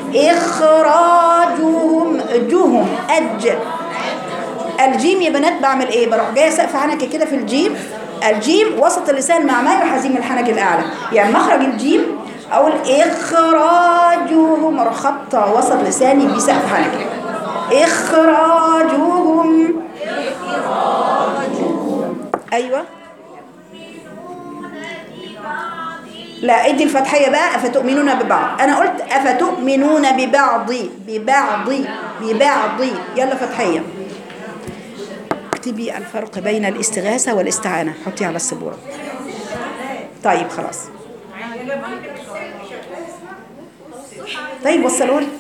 إخراجهم جوهم أج الجيم يا بنات بعمل ايه بروح جايه سقف حنكي كده في الجيم الجيم وسط اللسان مع ما يحازيم الحنك الاعلى يعني مخرج الجيم اقول اخراجهم اروح خبطه وسط لساني بسقف حنكي اخراجهم ايوه لا ادي الفتحيه بقى افتؤمنون ببعض انا قلت افتؤمنون ببعض ببعض ببعض يلا فتحيه اكتبي الفرق بين الاستغاثة والاستعانة حطي على السبورة طيب خلاص طيب وصلوا لي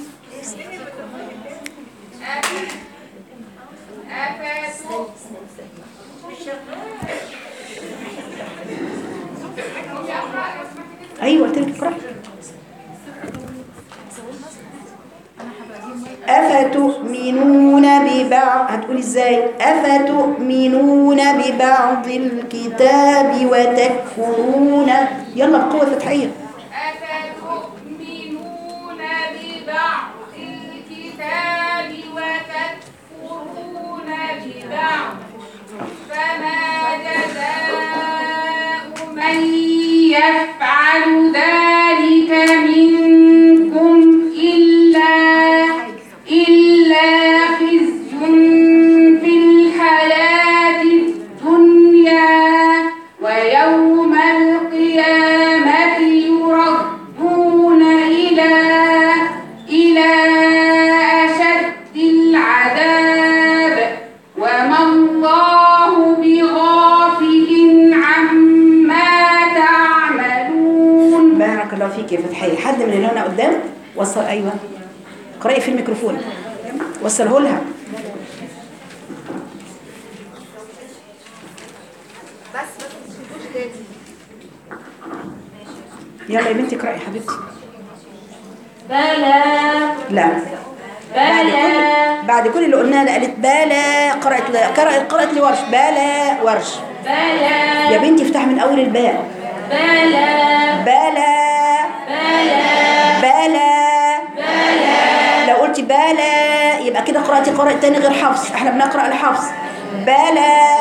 ايوه قلت لك اقرا أفتؤمنون ببعض هتقولي ازاي أفتؤمنون ببعض الكتاب وتكفرون يلا بقوة فتحية أفتؤمنون ببعض الكتاب وتكفرون ببعض فما جزاء من يفعل ذلك منكم إلا إلا خزي في الحياة الدنيا ويوم القيامة يردون إلى إلى أشد العذاب وما الله بغافل عما تعملون بارك الله فيك يا فتحية حد من اللي هنا قدام وصل أيوة قرأي في الميكروفون وصله لها يلا يا بنتي اقرأي يا حبيبتي بلى لا بعد بلى كل بعد كل اللي قلناه ده قالت بلا قرأت قرأت قرأت لي ورش بلا ورش يا بلى بنتي افتح من أول الباء بلى بلا بلى بلا لو قلتي بلا يبقى كده قرأتي قراءة تاني غير حفص احنا بنقرأ الحفص بلا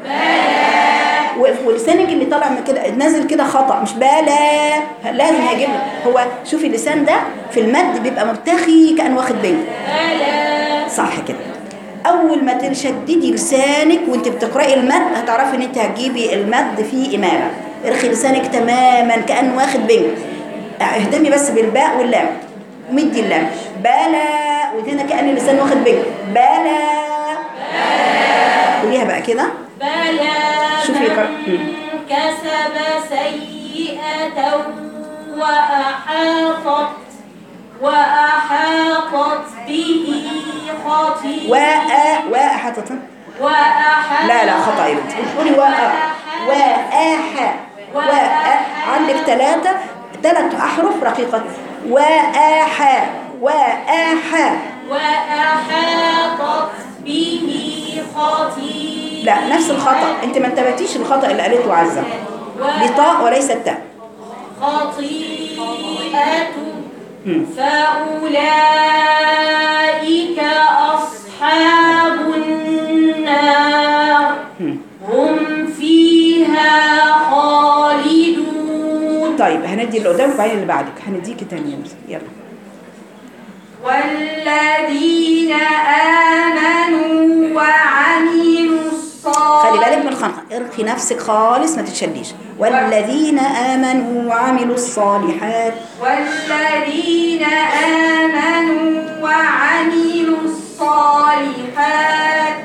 و- ولسانك اللي طالع من كده نازل كده خطأ مش بلا لازم هيجيب لك. هو شوفي اللسان ده في المد بيبقى مرتخي كأن واخد بين صح كده اول ما تشددي لسانك وانت بتقراي المد هتعرفي ان انت هتجيبي المد فيه اماله ارخي لسانك تماما كأن واخد بين اهتمي بس بالباء واللام مدي اللام بلا وهنا كأن اللسان واخد بين بلا قوليها بقى كده بلى شوفي قر- من كسب سيئة وأحاطت وأحاطت به خطيئة واء واء حاطط وأحاطت لا لا خطأ يا بنتي قولي واء واء واء عندك ثلاثة ثلاث أحرف رقيقة وآحا وآحا وأحاطت به خطيئته لا نفس الخطأ انت ما انتبهتيش الخطأ اللي قالته عزة بطاء وليس التاء خطيئته مم. فأولئك أصحاب النار مم. هم فيها خالدون طيب هندي اللي قدامك وبعدين اللي بعدك هنديكي تاني يا مرسى. يلا والذين آمنوا وعملوا الصالحات خلي بالك من الخنقة ارخي نفسك خالص ما تتشليش والذين آمنوا وعملوا الصالحات والذين آمنوا وعملوا الصالحات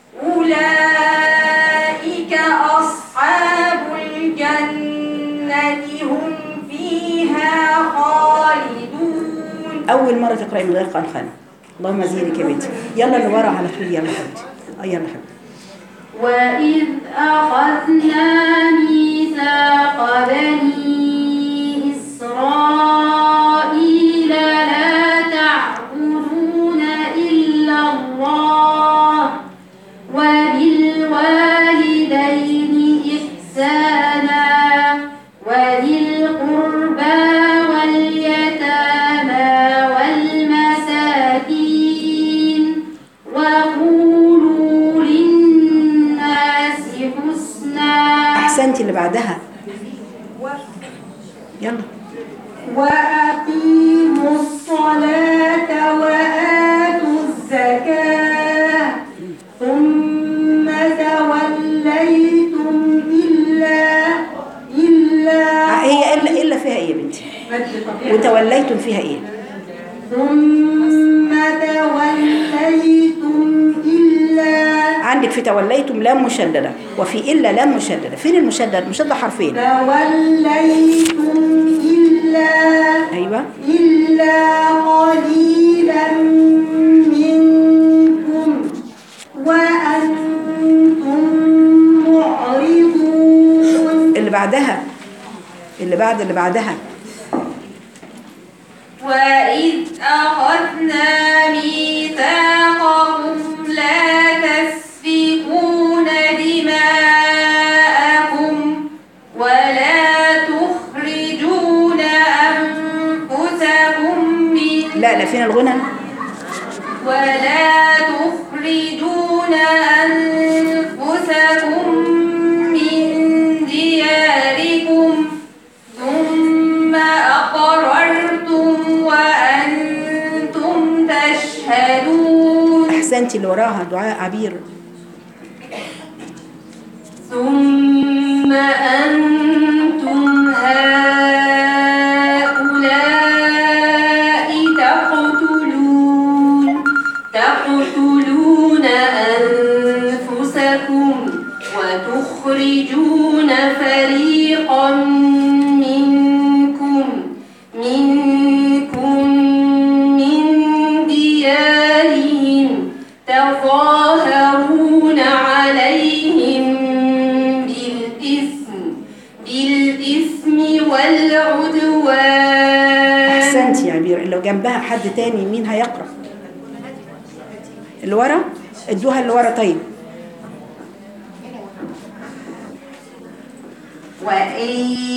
أولئك أصحاب الجنة هم فيها خالدون أول مرة تقرأي من غير قنخنة اللهم زينك يا بنتي يلا اللي ورا على طول يلا حبيبتي اه يلا حبيبتي وإذ أخذنا ميثاق بني إسرائيل لا تعبدون إلا الله وبالوالدين إحسانا وذي القربى واليتامى والمساكين وقولوا للناس حسنا أحسنتي اللي بعدها يلا وأقيموا الصلاة وآتوا الزكاة ثم توليتم إلا إلا هي إلا إلا فيها إيه يا بنتي وتوليتم فيها إيه ثم توليتم إلا عندك في توليتم لام مشددة وفي إلا لام مشددة فين المشدد مشدد حرفين توليتم إلا أيوة إلا قليلا منكم وأنتم معرضون اللي بعدها اللي بعد اللي بعدها وإذ أخذنا ميثاقهم لا تسفكون دماءكم ولا تخرجون أنفسكم من لا لا فين الغنى ولا تخرجون أنفسكم من دياركم ثم أقررتم وأنتم تشهدون أحسنتي اللي وراها دعاء عبير ثم أنتم هؤلاء تقتلون تقتلون أنفسكم وتخرجون فريقا منكم منكم من ديارهم تظاهرون عليهم بالإثم بالإثم والعدوان أحسنتي يا عبير لو جنبها حد تاني مين هيقرأ اللي ورا ادوها اللي ورا طيب وإن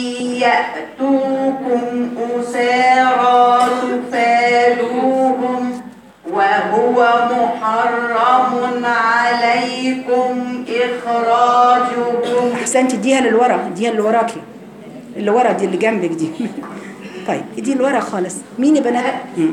يأتوكم أسارى تفادوهم وهو محرم عليكم إخراجهم أحسنتي اديها للي ورا اديها اللي وراكي اللي ورا دي اللي جنبك دي طيب دي اللي ورا خالص مين يا بنات مم.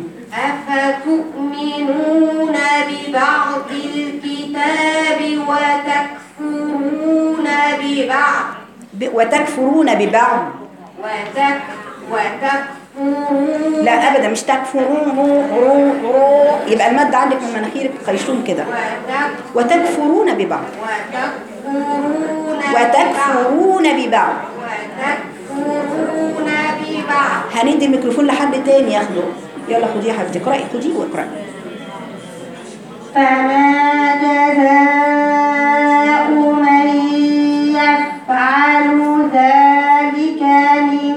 أفتؤمنون ببعض الكتاب وتكفرون ببعض ب- وتكفرون ببعض وتك وتكفرون لا ابدا مش تكفرون رو رو رو يبقى المد عندك من مناخيرك خيشوم كده وتك وتكفرون ببعض وتكفرون وتكفرون ببعض وتكفرون ببعض هندي الميكروفون لحد تاني ياخده يلا خديه يا حبيبتي اقراي خديه واقراي فما جزاء من يفعل ذلك منكم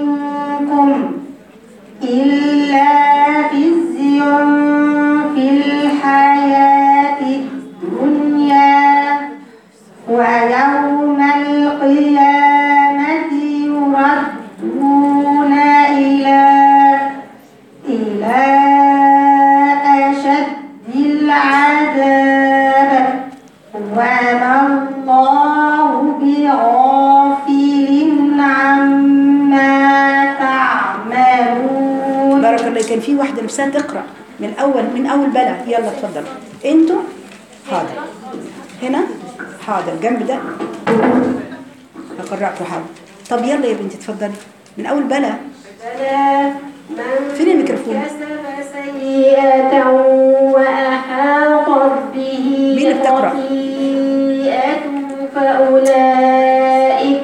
لكن في واحده نفسها تقرا من اول من اول بلا يلا اتفضل انتوا حاضر هنا حاضر جنب ده هقرأكوا حاضر طب يلا يا بنتي اتفضلي من اول بلا بلى من فين الميكروفون كسب سيئة وأحاطت به مين اللي بتقرأ؟ خطيئته فأولئك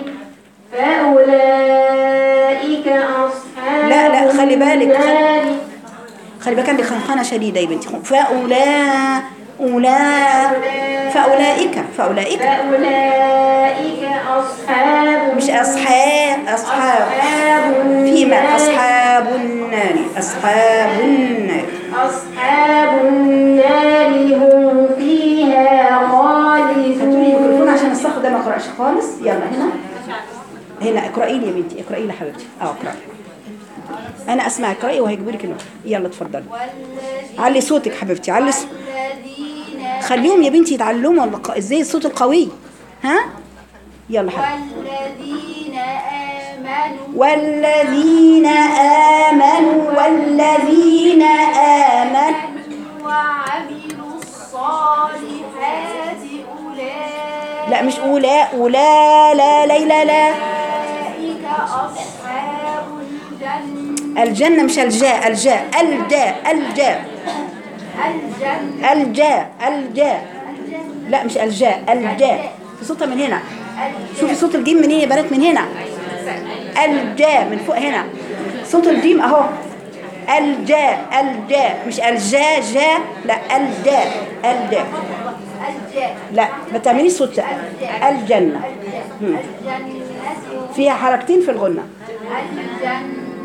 فأولئك أصحاب لا، لا، خلي بالك، خلي- النار خلي بالك عندك خنخنه شديده يا بنتي فاولا اولا فاولئك فاولئك فأولئك أصحاب مش اصحاب اصحاب أصحاب فيما النار اصحاب النار اصحاب النار أصحاب النار هم فيها هاتولي الميكروفون خالدون عشان الصف ده ما اقراش خالص يلا هنا هنا اقراي لي يا بنتي اقراي لي يا حبيبتي اه اقراي انا اسمع اقراي وهيجيبوا لك النور يلا اتفضلي علي صوتك حبيبتي علي صوتك والذين خليهم يا بنتي يتعلموا الق- ازاي الصوت القوي ها يلا حبيبتي والذين آمنوا والذين آمنوا والذين آمنوا وعملوا الصالحات أولئك لا مش أولى أولى لا ليلى لا أصحاب الجنة الجنة مش الجاء الجاء الجاء الجاء الجنة الجاء الجاء لا مش الجاء الجاء في صوتها من هنا شوفي صوت الجيم منين يا بنات من هنا الجاء من فوق هنا صوت الجيم اهو الجاء الجاء مش الجاء جاء لا الجاء الجاء الجنة لا ما تعمليش صوت لا. الجنة مم. الجنة فيها حركتين في الغنة الجنة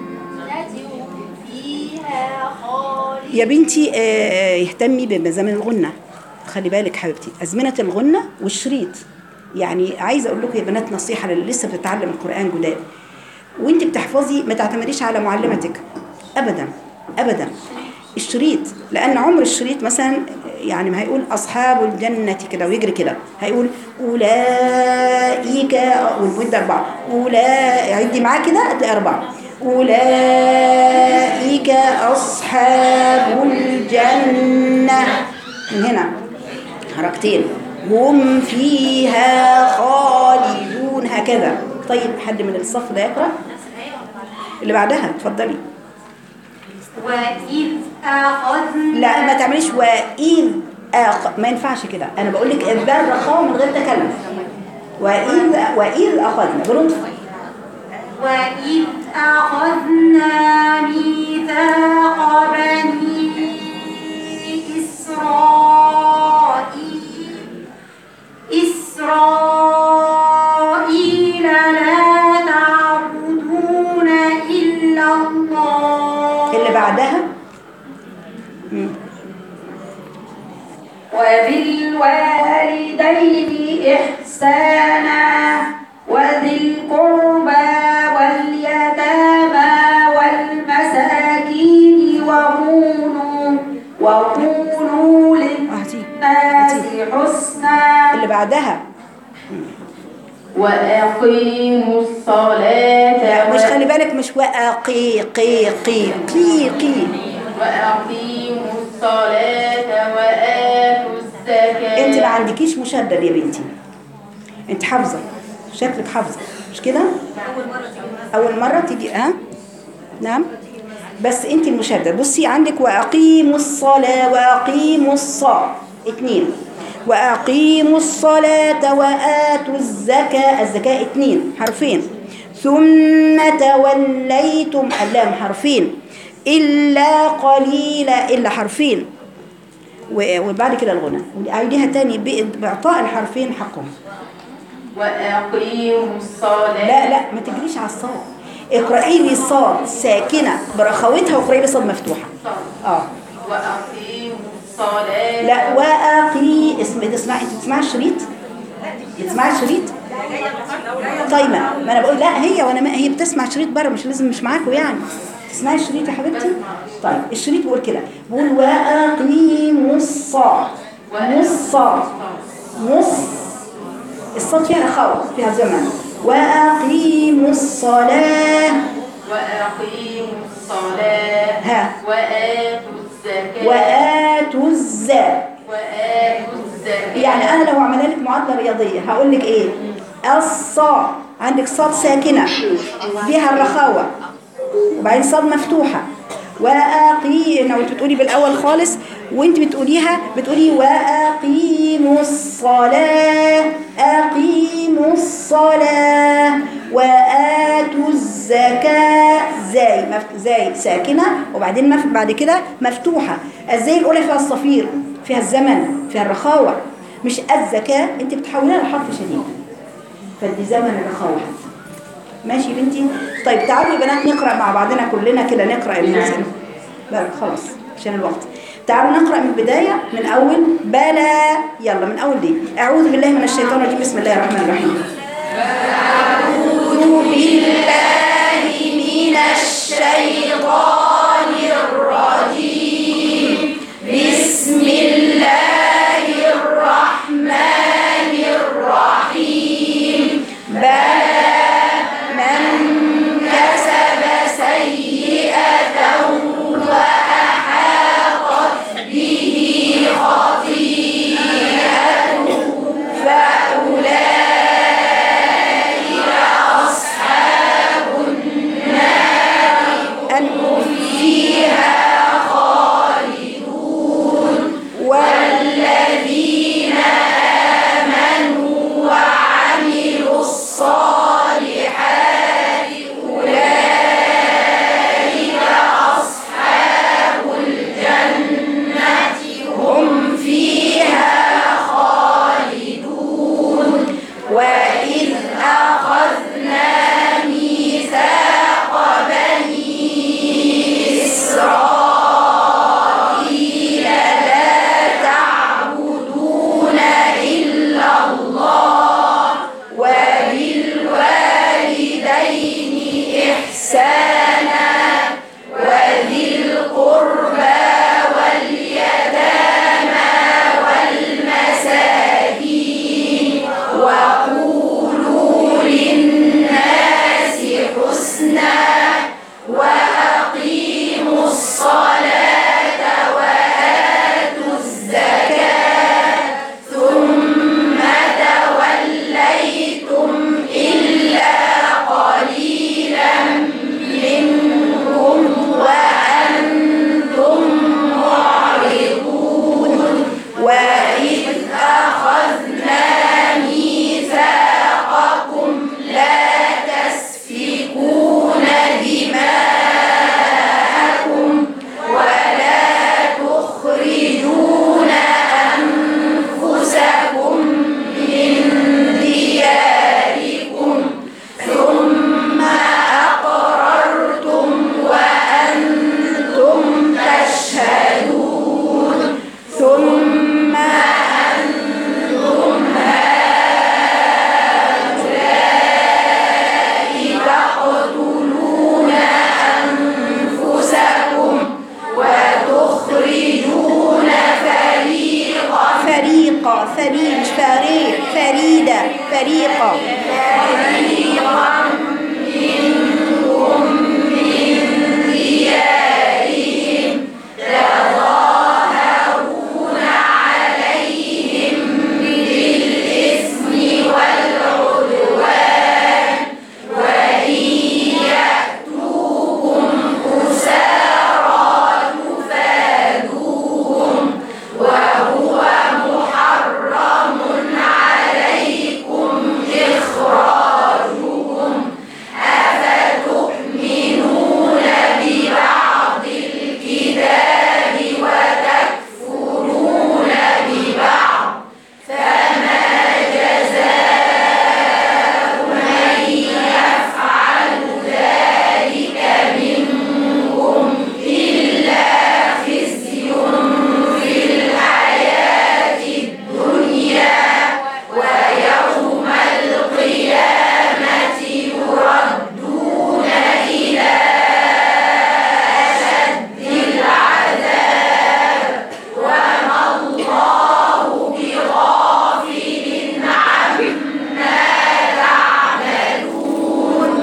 فيها خالد يا بنتي آه، اهتمي بمزامن الغنة خلي بالك حبيبتي أزمنة الغنة والشريط يعني عايزة أقول لكم يا بنات نصيحة للي لسه بتتعلم القرآن جداد وانت بتحفظي ما تعتمديش على معلمتك أبدا أبدا الشريط لأن عمر الشريط مثلا يعني ما هيقول أصحاب الجنة كده ويجري كده هيقول أولئك والمدة أربعة أولئك عدي معاه كده هتلاقي أربعة أولئك أصحاب الجنة من هنا حركتين هم فيها خالدون هكذا طيب حد من الصف ده يقرأ اللي بعدها اتفضلي وإذ أخذنا لا ما تعمليش وإذ أخ... ما ينفعش كده أنا بقول لك الذر رخاء من غير تكلم وإذ وإذ أخذنا بلطف وإذ أخذنا ميثاق بني إسرائيل إسرائيل لا تعبدون إلا الله اللي بعدها مم. وبالوالدين إحسانا وذي القربى واليتامى والمساكين وقولوا وقولوا للناس حسنا اللي بعدها وأقيموا الصلاة لا مش خلي بالك مش وأقي قي قي قي قي وأقيموا الصلاة وآتوا الزكاة انت ما عندكيش مشدد يا بنتي انت حافظه شكلك حافظه مش كده اول مره تيجي ها نعم بس انت المشدد بصي عندك واقيموا الصلاه واقيموا الصلاه اتنين واقيموا الصلاه واتوا الزكاه الزكاه اتنين حرفين ثم توليتم اللام حرفين الا قليلا الا حرفين و- وبعد كده الغنى وعيديها تاني ب- باعطاء الحرفين حقهم وأقيموا الصلاة لا لا ما تجريش على الصاد اقرأي لي صاد ساكنة برخاوتها واقرأي لي صاد مفتوحة اه وأقيموا الصلاة لا واقي اسم تسمعي انت بتسمعي الشريط بتسمعي الشريط طيب ما ما انا بقول لا هي وانا ما هي بتسمع شريط بره مش لازم مش معاكم يعني تسمعي الشريط يا حبيبتي طيب الشريط بيقول كده بيقول واقيموا الصاد والصاد نص الصاد فيها خوف فيها زمن واقيموا الصلاه وأقيموا الصلاة ها وآتوا الزكاة وآتوا الزكاة وآتوا الزكاة يعني انا لو عملها لك معادله رياضيه هقول لك ايه الصاد عندك صاد ساكنه فيها الرخاوه وبعدين صاد مفتوحه واقي لو انت بتقولي بالاول خالص وانت بتقوليها بتقولي واقيموا الصلاه اقيموا الصلاه واتوا الزكاه زي مف... زي ساكنه وبعدين مف... بعد كده مفتوحه الزي الاولى فيها الصفير فيها الزمن فيها الرخاوه مش الزكاه انت بتحولها لحرف شديد فدي زمن الرخاوه ماشي يا بنتي طيب تعالوا يا بنات نقرا مع بعضنا كلنا كده نقرا المثل لا خلاص عشان الوقت تعالوا نقرا من البدايه من اول بلى يلا من اول دي اعوذ بالله من الشيطان الرجيم بسم الله الرحمن الرحيم اعوذ بالله من الشيطان الرجيم بسم الله الرحمن الرحيم بلى من كسب سيئة وأحاطت به خطيئته فأولئك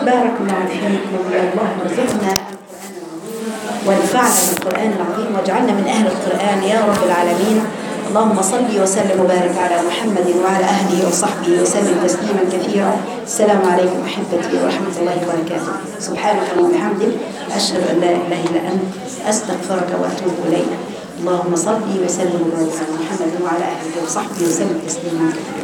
بارك الله فيكم يا الله ارزقنا وانفعنا بالقرآن العظيم واجعلنا من أهل القرآن يا رب العالمين اللهم صل وسلم وبارك على محمد وعلى أهله وصحبه وسلم تسليما كثيرا السلام عليكم أحبتي ورحمة الله وبركاته سبحانك اللهم وبحمدك أشهد أن لا إله إلا أنت أستغفرك وأتوب إليك اللهم صل وسلم وبارك على محمد وعلى أهله وصحبه وسلم تسليما كثيرا